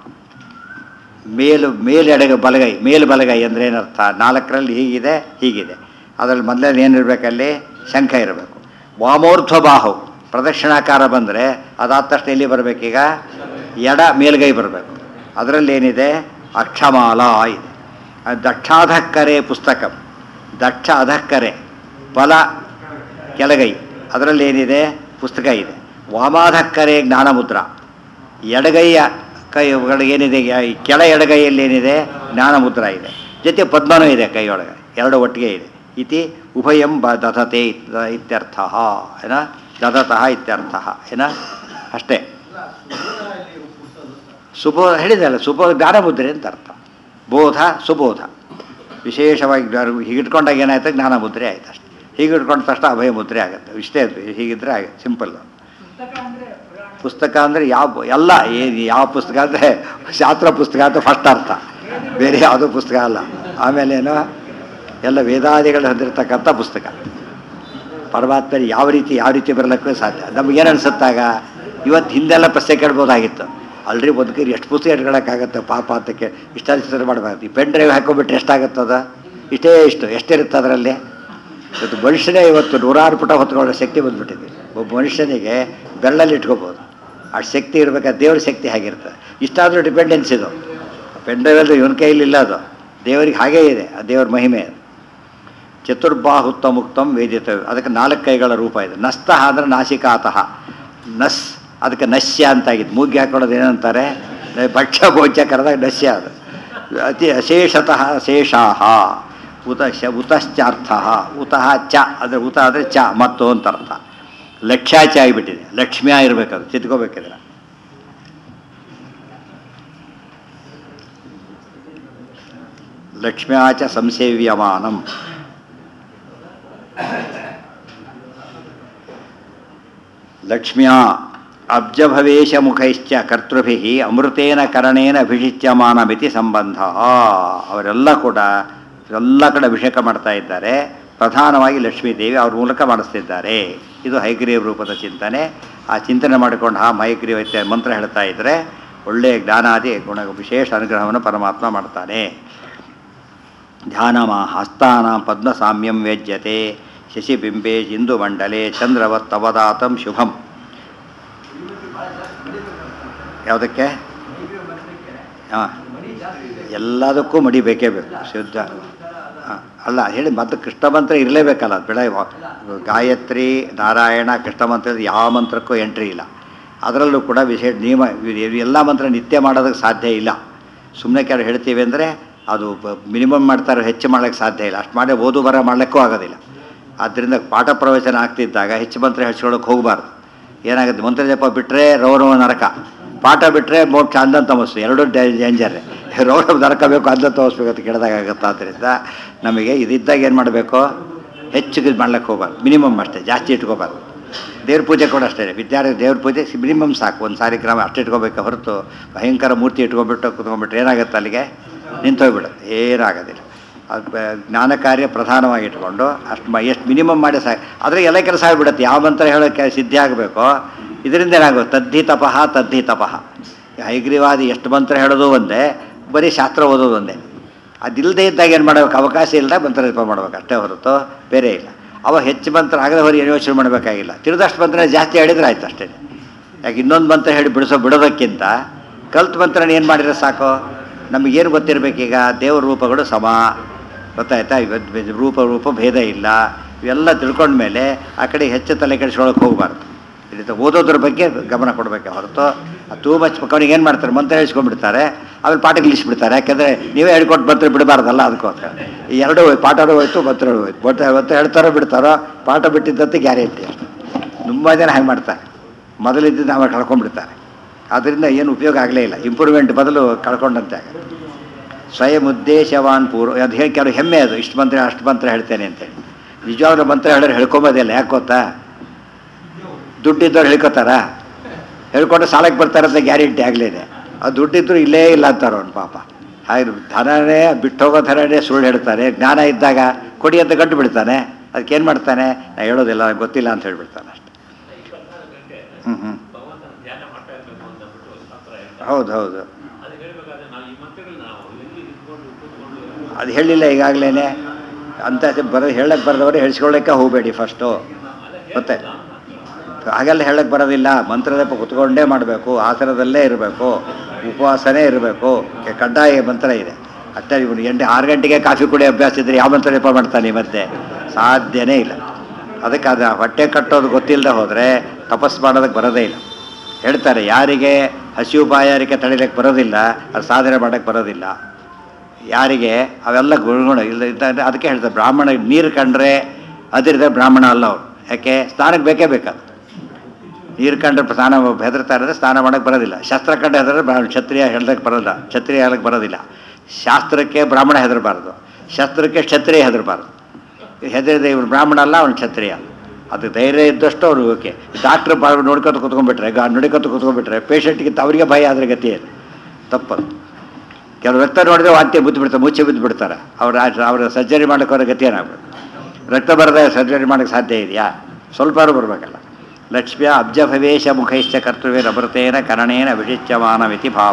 ಮೇಲು ಮೇಲೆಡೆಗೆ ಬಲಗೈ ಮೇಲು ಬಲಗೈ ಅಂದರೆ ಏನರ್ಥ ನಾಲ್ಕರಲ್ಲಿ ಹೀಗಿದೆ ಹೀಗಿದೆ ಅದರಲ್ಲಿ ಮೊದಲನೇ ಏನಿರಬೇಕಲ್ಲಿ ಶಂಖ ಇರಬೇಕು ವಾಮೋರ್ಧ್ವಬಾಹು ಪ್ರದಕ್ಷಿಣಾಕಾರ ಬಂದರೆ ಅದಾದ ತಕ್ಷಣ ಎಲ್ಲಿ ಬರಬೇಕೀಗ ಎಡ ಮೇಲ್ಗೈ ಬರಬೇಕು ಅದರಲ್ಲಿ ಏನಿದೆ ಅಕ್ಷಮಾಲ ಇದೆ ಅದು ದಕ್ಷಾಧಕ್ಕರೆ ಪುಸ್ತಕ ದಕ್ಷ ಅಧಕ್ಕರೆ ಫಲ ಕೆಳಗೈ ಅದರಲ್ಲಿ ಏನಿದೆ ಪುಸ್ತಕ ಇದೆ ವಾಮಾಧಕ್ಕರೆ ಜ್ಞಾನಮುದ್ರ ಎಡಗೈಯ ಕೈ ಒಳಗೆ ಏನಿದೆ ಈ ಕೆಳ ಎಡಗೈಯಲ್ಲಿ ಏನಿದೆ ಜ್ಞಾನಮುದ್ರ ಇದೆ ಜೊತೆ ಪದ್ಮನೂ ಇದೆ ಕೈಯೊಳಗೆ ಎರಡು ಒಟ್ಟಿಗೆ ಇದೆ ಇತಿ ಉಭಯಂ ಬ ದಧತೆ ಇತ್- ಇತ್ಯರ್ಥ ಏನ ದಧತಃ ಇತ್ಯರ್ಥ ಏನ ಅಷ್ಟೇ ಅಲ್ಲ ಸುಬೋಧ ಇಲ್ಲಿ ಹುಟ್ಟಿಸೋದು ಸುಬೋಧ ಹೇಳಿದಲ್ಲ ಸುಬೋಧ ಜ್ಞಾನಮುದ್ರೆ ಅಂತ ಅರ್ಥ ಬೋಧ ಸುಬೋಧ ವಿಶೇಷವಾಗಿ ಜ್ಞಾನ- ಹೀಗಿಟ್ಕೊಂಡಾಗ ಏನಾಯ್ತು ಜ್ಞಾನಮುದ್ರೆ ಆಯ್ತು ಅಷ್ಟೇ ಹೀಗೆ ಇಟ್ಕೊಂಡ ತಕ್ಷಣ ಅಭಯ ಮುದ್ರೆ ಆಗುತ್ತೆ ಇಷ್ಟೇ ಅದು ಹೀಗಿದ್ರೆ ಆಗ ಸಿಂಪಲ್ ಪುಸ್ತಕ ಅಂದ್ರೆ ಪುರಾಣ ಪುಸ್ತಕ ಅಂದರೆ ಯಾವ ಎಲ್ಲ ಏನು ಯಾವ ಪುಸ್ತಕ ಅಂದರೆ ಶಾಸ್ತ್ರ ಪುಸ್ತಕ ಅಂತ ಫಸ್ಟ್ ಅರ್ಥ ಬೇರೆ ಯಾವುದೂ ಪುಸ್ತಕ ಅಲ್ಲ ಆಮೇಲೇನು ಎಲ್ಲ ವೇದಾದಿಗಳು ಹೊಂದಿರತಕ್ಕಂಥ ಪುಸ್ತಕ ಪರಮಾತ್ಮ ಯಾವ ರೀತಿ ಯಾವ ರೀತಿ ಬರಲಿಕ್ಕೂ ಸಾಧ್ಯ ನಮಗೇನು ಅನಿಸುತ್ತಾಗ ಇವತ್ತು ಹಿಂದೆಲ್ಲ ಪ್ರಶ್ನೆ ಕೇಳ್ಬೋದಾಗಿತ್ತು ಅಲ್ರಿ ಬದುಕಿರಿ ಎಷ್ಟು ಪುಸ್ತಕ ಇಟ್ಕೊಳಕ್ಕಾಗತ್ತೆ ಪಾಪ ಅಂತಕ್ಕೆ ಇಷ್ಟಲ್ಲಿ ಚಿತ್ರ ಮಾಡಬಾರ್ದು ಈ ಪೆನ್ ಡ್ರೈವ್ ಹಾಕೊಂಡ್ಬಿಟ್ರೆ ಎಷ್ಟಾಗುತ್ತದ ಇಷ್ಟೇ ಇಷ್ಟು ಎಷ್ಟಿರುತ್ತೆ ಅದರಲ್ಲಿ ಇವತ್ತು ಮನುಷ್ಯನೇ ಇವತ್ತು ನೂರಾರು ಪುಟ ಹೊತ್ಕೊಳ್ಳೋ ಶಕ್ತಿ ಬಂದ್ಬಿಟ್ಟಿದೆ ಒಬ್ಬ ಮನುಷ್ಯನಿಗೆ ಬೆರಳಲ್ಲಿ ಇಟ್ಕೋಬೋದು ಆ ಶಕ್ತಿ ಇರಬೇಕಾದ್ರೆ ದೇವ್ರ ಶಕ್ತಿ ಹೇಗಿರ್ತದೆ ಇಷ್ಟಾದರೂ ಡಿಪೆಂಡೆನ್ಸ್ ಇದು ಪೆನ್ ಡ್ರೈವಲ್ಲಿ ಇವನ ಕೈಯಲ್ಲಿ ಇಲ್ಲ ಅದು ದೇವರಿಗೆ ಹಾಗೇ ಇದೆ ಆ ದೇವ್ರ ಮಹಿಮೆ ಅದು ಚತುರ್ಬಾಹುತ್ತ ಮುಕ್ತಂ ವೇದಿತ ಅದಕ್ಕೆ ನಾಲ್ಕು ಕೈಗಳ ರೂಪ ಇದೆ ನಸ್ತಃ ಅಂದರೆ ನಾಸಿಕಾತಃ ನಸ್ ಅದಕ್ಕೆ ನಶ್ಯ ಅಂತಾಗಿತ್ತು ಮೂಗಿ ಹಾಕೊಳ್ಳೋದು ಏನಂತಾರೆ ಭಕ್ಷ್ಯ ಭೋಜ್ಯ ಕರೆದಾಗ ನಶ್ಯ ಅದು ಅತಿ ಅಶೇಷತಃ ಶೇಷಾಹ ಉತ ಶ ಉತಶ್ಚಾರ್ಥ ಉತಃ ಚ ಅಂದರೆ ಉತ ಅಂದರೆ ಚ ಮತ್ತು ಅಂತ ಅರ್ಥ ಲಕ್ಷ್ಯಾಚ ಆಗಿಬಿಟ್ಟಿದೆ ಲಕ್ಷ್ಮ್ಯ ಇರಬೇಕದು ಚಿತ್ಕೋಬೇಕಿದ್ರೆ ಲಕ್ಷ್ಮ್ಯಾಚ ಸಂಸೇವ್ಯಮಾನಂ ಲಕ್ಷ್ಮ್ಯಾ ಅಬ್ಜಭವೇಶ ಮುಖೈಶ್ಚ ಕರ್ತೃಭಿ ಅಮೃತೇನ ಕರಣೇನ ಅಭಿಷಿಚ್ಯಮಾನಮಿತಿ ಸಂಬಂಧ ಅವರೆಲ್ಲ ಕೂಡ ಎಲ್ಲ ಕಡೆ ಅಭಿಷೇಕ ಮಾಡ್ತಾ ಇದ್ದಾರೆ ಪ್ರಧಾನವಾಗಿ ಲಕ್ಷ್ಮೀದೇವಿ ಅವ್ರ ಮೂಲಕ ಮಾಡಿಸ್ತಿದ್ದಾರೆ ಇದು ಹೈಗ್ರೀವ ರೂಪದ ಚಿಂತನೆ ಆ ಚಿಂತನೆ ಮಾಡಿಕೊಂಡು ಆ ಮೈಗ್ರೀವ ಇತ್ಯಾದಿ ಮಂತ್ರ ಹೇಳ್ತಾ ಇದ್ದರೆ ಒಳ್ಳೆಯ ಜ್ಞಾನಾದಿ ಗುಣ ವಿಶೇಷ ಅನುಗ್ರಹವನ್ನು ಪರಮಾತ್ಮ ಮಾಡ್ತಾನೆ ಧ್ಯಾನಮ ಹಸ್ತಾನ ಪದ್ಮಸಾಮ್ಯಂ ವ್ಯಜ್ಯತೆ ಶಶಿಬಿಂಬೆ ಇಂದುಮಂಡಲೆ ಚಂದ್ರವತ್ ಅವದಾತಂ ಶುಭಂ ಯಾವುದಕ್ಕೆ ಹಾಂ ಎಲ್ಲದಕ್ಕೂ ಮಡಿ ಬೇಕೇ ಬೇಕು ಶುದ್ಧ ಹಾಂ ಅಲ್ಲ ಹೇಳಿ ಮತ್ತು ಕೃಷ್ಣ ಮಂತ್ರ ಇರಲೇಬೇಕಲ್ಲ ಬೆಳೆ ಗಾಯತ್ರಿ ನಾರಾಯಣ ಕೃಷ್ಣ ಮಂತ್ರ ಯಾವ ಮಂತ್ರಕ್ಕೂ ಎಂಟ್ರಿ ಇಲ್ಲ ಅದರಲ್ಲೂ ಕೂಡ ವಿಶೇಷ ನಿಯಮ ಎಲ್ಲ ಮಂತ್ರ ನಿತ್ಯ ಮಾಡೋದಕ್ಕೆ ಸಾಧ್ಯ ಇಲ್ಲ ಸುಮ್ಮನೆ ಕೆಲವು ಹೇಳ್ತೀವಿ ಅಂದರೆ ಅದು ಮಿನಿಮಮ್ ಮಾಡ್ತಾರೆ ಹೆಚ್ಚು ಮಾಡೋಕ್ಕೆ ಸಾಧ್ಯ ಇಲ್ಲ ಅಷ್ಟು ಮಾಡಿ ಓದು ಬರ ಮಾಡಲಿಕ್ಕೂ ಆಗೋದಿಲ್ಲ ಆದ್ದರಿಂದ ಪಾಠ ಪ್ರವಚನ ಆಗ್ತಿದ್ದಾಗ ಹೆಚ್ಚು ಮಂತ್ರ ಹೆಚ್ಚಿಕೊಳ್ಳೋಕೆ ಹೋಗಬಾರ್ದು ಏನಾಗುತ್ತೆ ಮಂತ್ರ ಜಪ ಬಿಟ್ಟರೆ ರೌರವ ನರಕ ಪಾಠ ಬಿಟ್ಟರೆ ಮೋಕ್ಷ ಅಂದ ತಮಸ್ಸು ಎರಡೂ ಡೇಂಜರ್ ರೌರವ ನರಕ ಬೇಕು ಅಂದ ತೋರಿಸ್ಬೇಕು ಅಂತ ಕೇಳಿದಾಗ ಆಗುತ್ತೆ ಆದ್ದರಿಂದ ನಮಗೆ ಇದಿದ್ದಾಗ ಏನು ಮಾಡಬೇಕು ಹೆಚ್ಚು ಇದು ಮಾಡ್ಲಿಕ್ಕೆ ಹೋಗ್ಬಾರ್ದು ಮಿನಿಮಮ್ ಅಷ್ಟೇ ಜಾಸ್ತಿ ಇಟ್ಕೋಬಾರ್ದು ದೇವ್ರ ಪೂಜೆ ಕೂಡ ಅಷ್ಟೇ ವಿದ್ಯಾರ್ಥಿ ದೇವ್ರ ಪೂಜೆ ಮಿನಿಮಮ್ ಸಾಕು ಒಂದು ಸಾರಿ ಗ್ರಾಮ ಅಷ್ಟು ಇಟ್ಕೋಬೇಕು ಹೊರತು ಭಯಂಕರ ಮೂರ್ತಿ ಇಟ್ಕೊಂಡ್ಬಿಟ್ಟು ಕುತ್ಕೊಂಡ್ಬಿಟ್ರೆ ಏನಾಗುತ್ತೆ ಅಲ್ಲಿಗೆ ನಿಂತೋಗ್ಬಿಡುತ್ತೆ ಏನಾಗೋದಿಲ್ಲ ಅದು ಬ- ಜ್ಞಾನ ಕಾರ್ಯ ಪ್ರಧಾನವಾಗಿ ಇಟ್ಕೊಂಡು ಅಷ್ಟು ಮ ಎಷ್ಟು ಮಿನಿಮಮ್ ಮಾಡಿ ಸಾಕು ಆದರೆ ಎಲ್ಲ ಕೆಲಸ ಆಗಿಬಿಡುತ್ತೆ ಯಾವ ಮಂತ್ರ ಹೇಳೋಕ್ಕೆ ಸಿದ್ಧಿ ಆಗಬೇಕೋ ಇದರಿಂದ ಏನಾಗುತ್ತೆ ತದ್ಧಿ ತಪಃ ತದ್ಧಿ ತಪಃ ಈ ಹೈಗ್ರೀವಾದಿ ಎಷ್ಟು ಮಂತ್ರ ಹೇಳೋದು ಒಂದೇ ಬರೀ ಶಾಸ್ತ್ರ ಓದೋದು ಒಂದೇ ಅದಿಲ್ಲದೆ ಇದ್ದಾಗ ಏನು ಮಾಡಬೇಕು ಅವಕಾಶ ಇಲ್ಲದಾಗ ಮಂತ್ರ ಜಪ ಮಾಡ್ಬೇಕು ಅಷ್ಟೇ ಹೊರತು ಬೇರೆ ಇಲ್ಲ ಅವ ಹೆಚ್ಚು ಮಂತ್ರ ಆಗದೆ ಹೊರ ಏನು ಯೋಚನೆ ಮಾಡಬೇಕಾಗಿಲ್ಲ ತಿಳಿದಷ್ಟು ಮಂತ್ರ ಜಾಸ್ತಿ ಹೇಳಿದ್ರೆ ಆಯ್ತು ಅಷ್ಟೇ ಯಾಕೆ ಇನ್ನೊಂದು ಮಂತ್ರ ಹೇಳಿ ಬಿಡಿಸೋ ಬಿಡೋದಕ್ಕಿಂತ ಕಲ್ತು ಮಂತ್ರನ ಏನು ಮಾಡಿದ್ರೆ ಸಾಕು ನಮಗೇನು ಗೊತ್ತಿರಬೇಕೀಗ ದೇವ್ರ ರೂಪಗಳು ಸಮ ಗೊತ್ತಾಯ್ತಾ ಇವತ್ತು ಬೆ- ರೂಪ ರೂಪ ಭೇದ ಇಲ್ಲ ಇವೆಲ್ಲ ತಿಳ್ಕೊಂಡ್ಮೇಲೆ ಆ ಕಡೆ ಹೆಚ್ಚು ತಲೆ ಕೆಡಿಸ್ಕೊಳಕ್ಕೆ ಹೋಗಬಾರ್ದು ಇಲ್ಲಿ ಓದೋದ್ರ ಬಗ್ಗೆ ಗಮನ ಕೊಡಬೇಕೆ ಹೊರತು ಟೂ ಮಚ್ ಅವನಿಗೆ ಏನು ಮಾಡ್ತಾರೆ ಮಂತ್ರ ಹೇಳ್ಸ್ಕೊಂಡ್ಬಿಡ್ತಾರೆ ಆಮೇಲೆ ಪಾಠ ನಿಲ್ಲಿಸ್ಬಿಡ್ತಾರೆ ಯಾಕೆಂದರೆ ನೀವೇ ಹೇಳ್ಕೊಟ್ಟು ಮಂತ್ರ ಬಿಡಬಾರ್ದಲ್ಲ ಅದಕ್ಕೋಸ್ಕರ ಈ ಎರಡು ಹೋಯ್ತು ಪಾಠನೂ ಹೋಯ್ತು ಮಂತ್ರನೂ ಹೋಯ್ತು ಮಂತ್ರ ಮಂತ್ರ ಹೇಳ್ತಾರೋ ಬಿಡ್ತಾರೋ ಪಾಠ ಬಿಟ್ಟಿದ್ದಂತೆ ಗ್ಯಾರಂಟಿ ತುಂಬ ಜನ ಹಾಗೆ ಮಾಡ್ತಾರೆ ಮೊದಲಿದ್ದು ನಾವು ಕಳ್ಕೊಂಡ್ಬಿಡ್ತಾರೆ ಆದ್ದರಿಂದ ಏನು ಉಪಯೋಗ ಆಗಲೇ ಇಲ್ಲ ಇಂಪ್ರೂವ್ಮೆಂಟ್ ಬದಲು ಕಳ್ಕೊಂಡಂತೆ ಆಗುತ್ತೆ ಸ್ವಯಂ ಉದ್ದೇಶವಾನ್ ಪೂರ್ವ ಅದು ಹೇಳಿ ಕೆಲವು ಹೆಮ್ಮೆ ಅದು ಇಷ್ಟು ಮಂತ್ರ ಅಷ್ಟು ಮಂತ್ರ ಹೇಳ್ತೇನೆ ಅಂತೇಳಿ ನಿಜವಾಗ್ಲೂ ಮಂತ್ರ ಹೇಳಿದ್ರೆ ಹೇಳ್ಕೊಂಬೋದಿಲ್ಲ ಯಾಕೆ ಗೊತ್ತಾ ದುಡ್ಡಿದ್ದವ್ರು ಹೇಳ್ಕೊತಾರ ಹೇಳ್ಕೊಂಡು ಸಾಲಕ್ಕೆ ಬರ್ತಾರಂತ ಗ್ಯಾರಂಟಿ ಆಗಲಿದೆ ಆ ದುಡ್ಡಿದ್ರು ಇಲ್ಲೇ ಇಲ್ಲ ಅಂತಾರೆ ಅವ್ನು ಪಾಪ ಹಾಗೆ ಧನನೇ ಬಿಟ್ಟು ಹೋಗೋ ಥರನೇ ಸುಳ್ಳು ಹೇಳ್ತಾನೆ ಜ್ಞಾನ ಇದ್ದಾಗ ಕೊಡಿ ಅಂತ ಗಂಟು ಬಿಡ್ತಾನೆ ಅದಕ್ಕೇನು ಮಾಡ್ತಾನೆ ನಾ ಹೇಳೋದಿಲ್ಲ ನಂಗ್ ಗೊತ್ತಿಲ್ಲ ಅಂತ ಹೇಳ್ಬಿಡ್ತಾನೆ ಅಷ್ಟೆ ಹ್ಞೂ ಹ್ಞೂ ಭಗವಂತನ ಧ್ಯಾನ ಮಾಡ್ತಾ ಇರಬೇಕು ಅಂತ ಬಿಟ್ಟು ಶಾಸ್ತ್ರ ಹೇಳ್ತಾರೆ ಹೌದು ಹೌದು ಅದು ಹೇಳ್ಬೇಕಾದ್ರೆ ನಾವು ಈ ಮಂತ್ರಗಳನ್ನ ನಾವು ಎಲ್ಲಿ ಇದ್ಕೊಂಡು ಕೂತ್ಕೊಂಡು ಅದು ಹೇಳಿಲ್ಲ ಈಗಾಗಲೇ ಅಂತ ಬರೋ ಹೇಳಕ್ಕೆ ಬರೋದವರು ಹೇಳಿಸ್ಕೊಳ್ಳೋಕ್ಕೆ ಹೋಗಬೇಡಿ ಫಸ್ಟು ಮತ್ತೆ ಹಾಗೆಲ್ಲ ಹೇಳಕ್ಕೆ ಬರೋದಿಲ್ಲ ಮಂತ್ರದಪ್ಪ ಕುತ್ಕೊಂಡೇ ಮಾಡಬೇಕು ಆಸನದಲ್ಲೇ ಇರಬೇಕು ಉಪವಾಸನೇ ಇರಬೇಕು ಕಡ್ಡಾಯ ಮಂತ್ರ ಇದೆ ಅಷ್ಟೇ ಇವನು ಎಂಟು ಆರು ಗಂಟೆಗೆ ಕಾಫಿ ಕುಡಿಯೋ ಅಭ್ಯಾಸ ಇದ್ದರೆ ಯಾವ ಮಂತ್ರ ಜಪ ಮಾಡ್ತಾನೆ ಈ ಮಧ್ಯೆ ಸಾಧ್ಯನೇ ಇಲ್ಲ ಅದಕ್ಕೆ ಅದು ಹೊಟ್ಟೆ ಕಟ್ಟೋದು ಗೊತ್ತಿಲ್ಲದೆ ಹೋದರೆ ತಪಸ್ ಮಾಡೋದಕ್ಕೆ ಬರೋದೇ ಇಲ್ಲ ಹೇಳ್ತಾರೆ ಯಾರಿಗೆ ಹಸಿವು ಬಾಯಾರಿಕೆ ತಡಿಲಿಕ್ಕೆ ಬರೋದಿಲ್ಲ ಅದು ಸಾಧನೆ ಮಾಡೋಕ್ಕೆ ಬರೋದಿಲ್ಲ ಯಾರಿಗೆ ಅವೆಲ್ಲ ಗುಣಗುಣ ಇಲ್ಲ ಇದ್ದರೆ ಅದಕ್ಕೆ ಹೇಳ್ತಾರೆ ಬ್ರಾಹ್ಮಣ ನೀರು ಕಂಡ್ರೆ ಅದರಿಂದ ಬ್ರಾಹ್ಮಣ ಅಲ್ಲ ಅವ್ರು ಯಾಕೆ ಸ್ನಾನಕ್ಕೆ ಬೇಕೇ ಬೇಕಾದ ನೀರು ಕಂಡ್ರೆ ಸ್ನಾನ ಹೆದರ್ತಾ ಇರೋದ್ರೆ ಸ್ನಾನ ಮಾಡೋಕ್ಕೆ ಬರೋದಿಲ್ಲ ಶಾಸ್ತ್ರ ಕಂಡು ಹೆದರಿದ್ರೆ ಬ್ರಾಹ್ಮಣ ಕ್ಷತ್ರಿಯ ಹೇಳಕ್ಕೆ ಬರೋಲ್ಲ ಕ್ಷತ್ರಿಯ ಹೇಳಕ್ಕೆ ಬರೋದಿಲ್ಲ ಶಾಸ್ತ್ರಕ್ಕೆ ಬ್ರಾಹ್ಮಣ ಹೆದರಬಾರ್ದು ಶಾಸ್ತ್ರಕ್ಕೆ ಕ್ಷತ್ರಿಯ ಹೆದರಬಾರ್ದು ಹೆದರಿದ ಇವ್ರು ಬ್ರಾಹ್ಮಣ ಅಲ್ಲ ಅವ್ನು ಕ್ಷತ್ರಿಯ ಅದು ಧೈರ್ಯ ಇದ್ದಷ್ಟು ಅವ್ರು ಓಕೆ ಡಾಕ್ಟ್ರ್ ಬಾ ನೋಡ್ಕೊತ ಕುತ್ಕೊಂಡ್ಬಿಟ್ರೆ ಗಾ ನೋಡ್ಕೊತ ಕುತ್ಕೊಂಡ್ಬಿಟ್ರೆ ಪೇಷಂಟ್ಗೆ ಅವರಿಗೆ ಭಯ ಆದರೆ ಗತಿ ಏನು ತಪ್ಪದು ಕೆಲವು ರಕ್ತ ನೋಡಿದ್ರೆ ವಾಂತಿ ಬಿದ್ದು ಬಿಡ್ತಾರೆ ಮುಚ್ಚಿ ಬಿದ್ದು ಬಿಡ್ತಾರೆ ಅವ್ರ ಅವ್ರ ಸರ್ಜರಿ ಮಾಡೋಕೆ ಅವ್ರ ಗತಿ ಏನಾಗ್ಬೇಕು ರಕ್ತ ಬರದೆ ಸರ್ಜರಿ ಮಾಡೋಕ್ಕೆ ಸಾಧ್ಯ ಇದೆಯಾ ಸ್ವಲ್ಪಾರು ಬರಬೇಕಲ್ಲ ಲಕ್ಷ್ಮ್ಯ ಅಬ್ಜಭವೇಶ ಮುಖೈಶ್ಚ ಕರ್ತವ್ಯ ಅಮೃತೇನ ಕರಣೇನ ವಿಶಿಚ್ಯಮಾನವಿತಿ ಭಾವ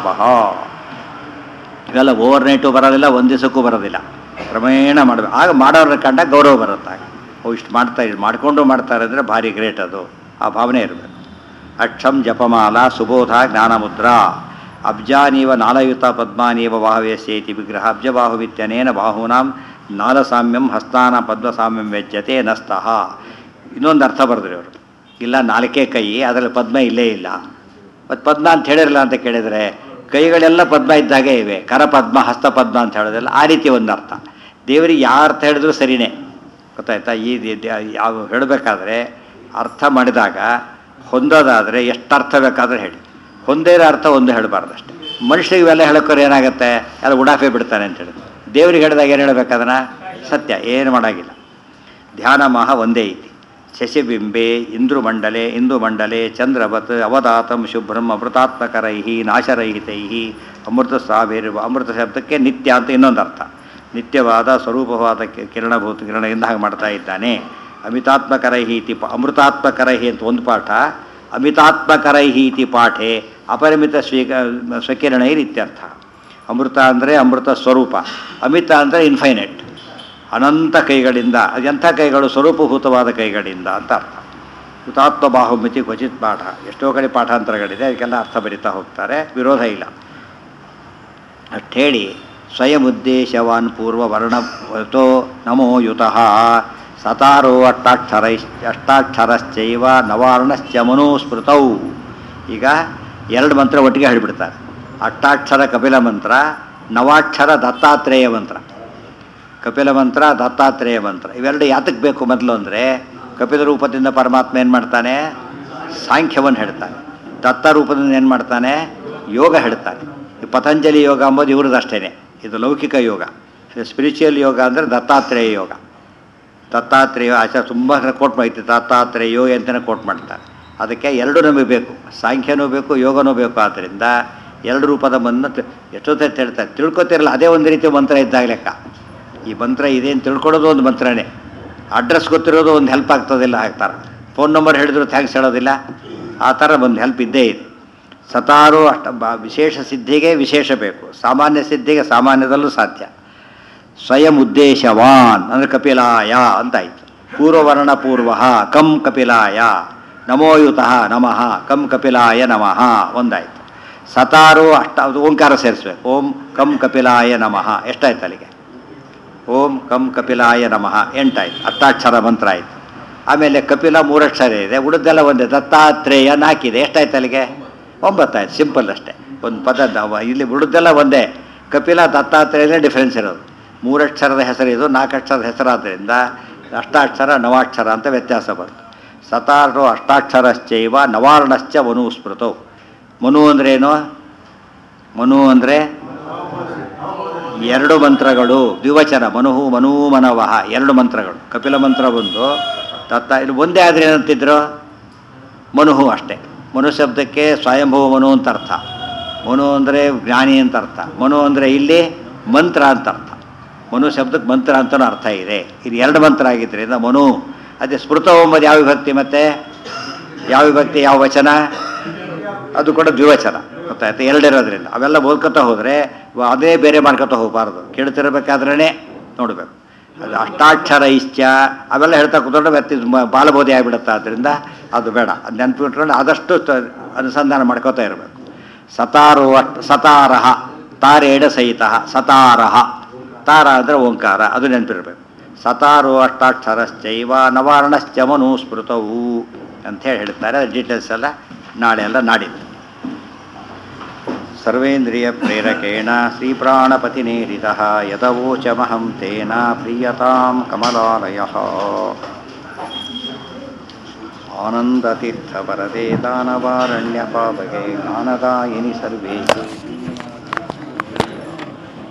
ಇವೆಲ್ಲ ಓವರ್ ನೈಟು ಬರೋದಿಲ್ಲ ಒಂದು ದಿವಸಕ್ಕೂ ಬರೋದಿಲ್ಲ ಕ್ರಮೇಣ ಮಾಡಬೇಕು ಆಗ ಮಾಡೋರ ಕಂಡ ಗೌರವ ಬರುತ್ತೆ ಆಗ ಓ ಇಷ್ಟು ಮಾಡ್ತಾ ಇದ್ರು ಮಾಡ್ಕೊಂಡು ಮಾಡ್ತಾರೆ ಅಂದರೆ ಭಾರಿ ಗ್ರೇಟ್ ಅದು ಆ ಭಾವನೆ ಇರಬೇಕು ಅಕ್ಷಂ ಜಪಮಾಲ ಸುಬೋಧ ಜ್ಞಾನಮುದ್ರಾ ಅಬ್ಜಾನೀವ ನಾಲಯುತ ಪದ್ಮಾನೀವ ಬಾಹುವೇಸ್ಯೇತಿ ವಿಗ್ರಹ ಅಬ್ಜಬಾಹುವಿತ್ಯನೇನ ಬಾಹೂನಾಂ ನಾಲಸಾಮ್ಯಂ ಹಸ್ತಾನ ಪದ್ಮಸಾಮ್ಯಂ ವೆಜ್ಜತೆ ನಸ್ತಃ ಇನ್ನೊಂದು ಅರ್ಥ ಬರೆದ್ರಿ ಅವರು ಇಲ್ಲ ನಾಲ್ಕೇ ಕೈ ಅದರಲ್ಲಿ ಪದ್ಮ ಇಲ್ಲೇ ಇಲ್ಲ ಮತ್ತು ಪದ್ಮ ಅಂತ ಹೇಳಿರಲ್ಲ ಅಂತ ಕೇಳಿದರೆ ಕೈಗಳೆಲ್ಲ ಪದ್ಮ ಇದ್ದಾಗೆ ಇವೆ ಕರ ಪದ್ಮ ಹಸ್ತ ಪದ್ಮ ಅಂತ ಹೇಳೋದಿಲ್ಲ ಆ ರೀತಿ ಒಂದು ಅರ್ಥ ದೇವರಿಗೆ ಯಾವ ಅರ್ಥ ಹೇಳಿದ್ರು ಸರಿನೇ ಗೊತ್ತಾಯ್ತಾ ಈ ದಿ- ದಿ- ಯಾವ ಹೇಳಬೇಕಾದ್ರೆ ಅರ್ಥ ಮಾಡಿದಾಗ ಹೊಂದೋದಾದರೆ ಎಷ್ಟು ಅರ್ಥ ಬೇಕಾದ್ರೆ ಹೇಳಿ ಹೊಂದೇ ಇರೋ ಅರ್ಥ ಒಂದು ಹೇಳಬಾರ್ದು ಅಷ್ಟೇ ಮನುಷ್ಯರಿಗೆ ಇವೆಲ್ಲ ಹೇಳೋಕ್ಕೋರು ಏನಾಗುತ್ತೆ ಎಲ್ಲ ಉಡಾಫೆ ಬಿಡ್ತಾನೆ ಅಂತ ಹೇಳಿ ದೇವ್ರಿಗೆ ಹೇಳಿದಾಗ ಏನು ಹೇಳಬೇಕಾದನ ಸತ್ಯ ಏನು ಮಾಡೋಂಗಿಲ್ಲ ಧ್ಯಾನ ಮಹ ಒಂದೇ ಐತಿ ಶಶಿಬಿಂಬೆ ಇಂದ್ರುಮಂಡಲೆ ಇಂದುಮಂಡಲೆ ಚಂದ್ರವತ್ ಅವಧಾತಂ ಶುಭ್ರಂ ಅಮೃತಾತ್ಮಕರೈ ನಾಶರಹಿತೈ ಅಮೃತ ಸಾವಿರುವ ಅಮೃತ ಶಬ್ದಕ್ಕೆ ನಿತ್ಯ ಅಂತ ಇನ್ನೊಂದು ಅರ್ಥ ನಿತ್ಯವಾದ ಸ್ವರೂಪವಾದ ಕಿ- ಕಿರಣಭೂತ ಕಿರಣದಿಂದ ಹಾಗೆ ಮಾಡ್ತಾ ಇದ್ದಾನೆ ಅಮಿತಾತ್ಮಕರೈಹಿ ಇತಿ ಪ ಅಮೃತಾತ್ಮಕರೈಹಿ ಅಂತ ಒಂದು ಪಾಠ ಅಮಿತಾತ್ಮಕರೈಹಿ ಇತಿ ಪಾಠೆ ಅಪರಿಮಿತ ಸ್ವೀಕ ಸ್ವಕಿರಣೈರ್ ಇತ್ಯರ್ಥ ಅಮೃತ ಅಂದರೆ ಅಮೃತ ಸ್ವರೂಪ ಅಮಿತ ಅಂದರೆ ಇನ್ಫೈನೈಟ್ ಅನಂತ ಕೈಗಳಿಂದ ಅದೆಂಥ ಕೈಗಳು ಸ್ವರೂಪಭೂತವಾದ ಕೈಗಳಿಂದ ಅಂತ ಅರ್ಥ ಹುತಾತ್ಮ ಬಾಹುಮಿತಿ ಕ್ವಚಿತ್ ಪಾಠ ಎಷ್ಟೋ ಕಡೆ ಪಾಠಾಂತರಗಳಿದೆ ಅದಕ್ಕೆಲ್ಲ ಅರ್ಥ ಬರಿತಾ ಹೋಗ್ತಾರೆ ವಿರೋಧ ಇಲ್ಲ ಅಷ್ಟು ಹೇಳಿ ಸ್ವಯಂ ಉದ್ದೇಶವಾನ್ ಪೂರ್ವ ವರ್ಣವತೋ ನಮೋ ಯುತಃ ಸತಾರೋ ಅಷ್ಟಾಕ್ಷರೈ ಅಷ್ಟಾಕ್ಷರಶ್ಚೈವ ನವಾರ್ಣಶ್ಚ ಮನೋಸ್ಮೃತೌ ಈಗ ಎರಡು ಮಂತ್ರ ಒಟ್ಟಿಗೆ ಹೇಳಿಬಿಡ್ತಾರೆ ಅಷ್ಟಾಕ್ಷರ ಕಪಿಲ ಮಂತ್ರ ನವಾಕ್ಷರ ದತ್ತಾತ್ರೇಯ ಮಂತ್ರ ಕಪಿಲ ಮಂತ್ರ ದತ್ತಾತ್ರೇಯ ಮಂತ್ರ ಇವೆರಡು ಯಾತಕ್ಕೆ ಬೇಕು ಮೊದಲು ಅಂದರೆ ಕಪಿಲ ರೂಪದಿಂದ ಪರಮಾತ್ಮ ಏನು ಮಾಡ್ತಾನೆ ಸಾಂಖ್ಯವನ್ನು ಹೇಳ್ತಾನೆ ದತ್ತ ರೂಪದಿಂದ ಏನು ಮಾಡ್ತಾನೆ ಯೋಗ ಹೇಳ್ತಾನೆ ಈ ಪತಂಜಲಿ ಯೋಗ ಅಂಬೋದು ಇವ್ರದ್ದು ಅಷ್ಟೇ ಇದು ಲೌಕಿಕ ಯೋಗ ಸ್ಪಿರಿಚುವಲ್ ಯೋಗ ಅಂದರೆ ದತ್ತಾತ್ರೇಯ ಯೋಗ ದತ್ತಾತ್ರೇಯ ಆಚಾರ ತುಂಬ ಕೋಟ್ ಮಾಡ್ತಿ ದತ್ತಾತ್ರೇಯ ಯೋಗ ಅಂತಲೇ ಕೋಟ್ ಮಾಡ್ತಾರೆ ಅದಕ್ಕೆ ಎರಡು ನಮಗೆ ಬೇಕು ಸಾಂಖ್ಯನೂ ಬೇಕು ಯೋಗನೂ ಬೇಕು ಆದ್ದರಿಂದ ಎರಡು ರೂಪದ ಮಂತ್ರ ತಿ- ಎಷ್ಟೊತ್ತೈತೆ ಹೇಳ್ತಾರೆ ತಿಳ್ಕೊತಿರಲ್ಲ ಅದೇ ಒಂದು ರೀತಿ ಮಂತ್ರ ಇದ್ದಾಗ ಲೆಕ್ಕ ಈ ಮಂತ್ರ ಇದೆ ಅಂತ ತಿಳ್ಕೊಳ್ಳೋದು ಒಂದು ಮಂತ್ರನೇ ಅಡ್ರೆಸ್ ಗೊತ್ತಿರೋದು ಒಂದು ಹೆಲ್ಪ್ ಆಗ್ತದಿಲ್ಲ ಹಾಕ್ತಾರೆ ಫೋನ್ ನಂಬರ್ ಹೇಳಿದ್ರು ಥ್ಯಾಂಕ್ಸ್ ಹೇಳೋದಿಲ್ಲ ಆ ಥರ ಒಂದು ಹೆಲ್ಪ್ ಇದ್ದೇ ಇದೆ ಸತಾರು ಅಷ್ಟ ಬ- ವಿಶೇಷ ಸಿದ್ಧಿಗೆ ವಿಶೇಷ ಬೇಕು ಸಾಮಾನ್ಯ ಸಿದ್ಧಿಗೆ ಸಾಮಾನ್ಯದಲ್ಲೂ ಸಾಧ್ಯ ಸ್ವಯಂ ಉದ್ದೇಶವಾನ್ ಅಂದರೆ ಕಪಿಲಾಯ ಅಂತಾಯಿತು ಪೂರ್ವವರ್ಣ ಪೂರ್ವ ಕಂ ಕಪಿಲಾಯ ನಮೋಯುತಃ ನಮಃ ಕಂ ಕಪಿಲಾಯ ನಮಃ ಒಂದಾಯಿತು ಸತಾರು ಅಷ್ಟ ಅದು ಓಂಕಾರ ಸೇರಿಸ್ಬೇಕು ಓಂ ಕಂ ಕಪಿಲಾಯ ನಮಃ ಎಷ್ಟಾಯ್ತು ಅಲ್ಲಿಗೆ ಓಂ ಕಂ ಕಪಿಲಾಯ ನಮಃ ಎಂಟಾಯ್ತು ಅಷ್ಟಾಕ್ಷರ ಮಂತ್ರ ಆಯಿತು ಆಮೇಲೆ ಕಪಿಲ ಮೂರಕ್ಷರ ಇದೆ ಉಳಿದೆಲ್ಲ ಒಂದೇ ದತ್ತಾತ್ರೇಯ ನಾಲ್ಕಿದೆ ಎಷ್ಟಾಯ್ತು ಅಲ್ಲಿಗೆ ಒಂಬತ್ತಾಯ್ತು ಸಿಂಪಲ್ ಅಷ್ಟೇ ಒಂದು ಪದ ದ- ಇಲ್ಲಿ ಬಿಡುದ್ದೆಲ್ಲ ಒಂದೇ ಕಪಿಲ ದತ್ತಾತ್ರೇಯನೇ ಡಿಫ್ರೆನ್ಸ್ ಇರೋದು ಮೂರಕ್ಷರದ ಹೆಸರಿದು ನಾಲ್ಕಕ್ಷರದ ಹೆಸರಾದ್ದರಿಂದ ಅಷ್ಟಾಕ್ಷರ ನವಾಕ್ಷರ ಅಂತ ವ್ಯತ್ಯಾಸ ಬಂತು ಸತಾರು ಅಷ್ಟಾಕ್ಷರಶ್ಚೈವ ನವಾರ್ಣಶ್ಚ ಮನು ಸ್ಮೃತವು ಮನು ಅಂದ್ರೇನು ಮನು ಅಂದರೆ ಎರಡು ಮಂತ್ರಗಳು ದ್ವಿವಚನ ಮನುಹು ಮನೂ ಮನವಹ ಎರಡು ಮಂತ್ರಗಳು ಕಪಿಲ ಮಂತ್ರ ಒಂದು ದತ್ತ ಇಲ್ಲಿ ಒಂದೇ ಆದರೆ ಏನಂತಿದ್ರು ಮನುಹು ಅಷ್ಟೇ ಮನು ಶಬ್ದಕ್ಕೆ ಸ್ವಯಂಭವ ಮನು ಅಂತ ಅರ್ಥ ಮನು ಅಂದರೆ ಜ್ಞಾನಿ ಅಂತ ಅರ್ಥ ಮನು ಅಂದರೆ ಇಲ್ಲಿ ಮಂತ್ರ ಅಂತ ಅರ್ಥ ಮನು ಶಬ್ದಕ್ಕೆ ಮಂತ್ರ ಅಂತಲೂ ಅರ್ಥ ಇದೆ ಇದು ಎರಡು ಮಂತ್ರ ಆಗಿದ್ದರಿಂದ ಮನು ಅದೇ ಸ್ಮೃತ ಎಂಬುದು ಯಾವ ವಿಭಕ್ತಿ ಮತ್ತೆ ಯಾವ ವಿಭಕ್ತಿ ಯಾವ ವಚನ ಅದು ಕೂಡ ದ್ವಿವಚನ ಗೊತ್ತಾಯ್ತು ಎರಡಿರೋದ್ರಿಂದ ಅವೆಲ್ಲ ಓದ್ಕೊತಾ ಹೋದರೆ ಅದೇ ಬೇರೆ ಮಾಡ್ಕೊತಾ ಹೋಗಬಾರ್ದು ಕೇಳ್ತಿರ್ಬೇಕಾದ್ರೇ ನೋಡಬೇಕು ಅದು ಅಷ್ಟಾಕ್ಷರ ಇಷ್ಟ ಅವೆಲ್ಲ ಹೇಳ್ತಾ ಕೂತ್ಕೊಂಡ್ರೆ ವ್ಯಕ್ತಿ ಬಾಲಬೋಧಿ ಆಗಿಬಿಡುತ್ತೆ ಆದ್ದರಿಂದ ಅದು ಬೇಡ ಅದು ನೆನ್ಪಿಟ್ಕೊಂಡು ಆದಷ್ಟು ತ- ಅನುಸಂಧಾನ ಮಾಡ್ಕೋತಾ ಇರಬೇಕು ಸತಾರು ಅಟ್ ಸತಾರಹ ತಾರೇಡ ಸಹಿತ ಸತಾರಹ ತಾರ ಅಂದರೆ ಓಂಕಾರ ಅದು ನೆನಪಿರಬೇಕು ಸತಾರು ಅಷ್ಟಾಕ್ಷರಶ್ಚೈವ ನವಾರ್ಣಶ್ಚ ಮನು ಸ್ಮೃತವು ಅಂಥೇಳಿ ಹೇಳ್ತಾರೆ ಡೀಟೇಲ್ಸ್ ಎಲ್ಲ ನಾಳೆ ಎಲ್ಲ ನಾಡಿದ್ದು ಸರ್ವೇಂದ್ರಿಯ ಪ್ರೇರಕೇಣ ಶ್ರೀಪ್ರಾಣಪತಿನೇರಿತ ಯದವೋಚಮಹಂ ತೇನ ಪ್ರೀಯತಾಂ ಕಮಲಾಲಯ ಆನಂದತೀರ್ಥವರದೆ ದಾನವಾರಣ್ಯಪಾವಗೆ ಜ್ಞಾನದಾಯಿನಿ ಸರ್ವೇಶು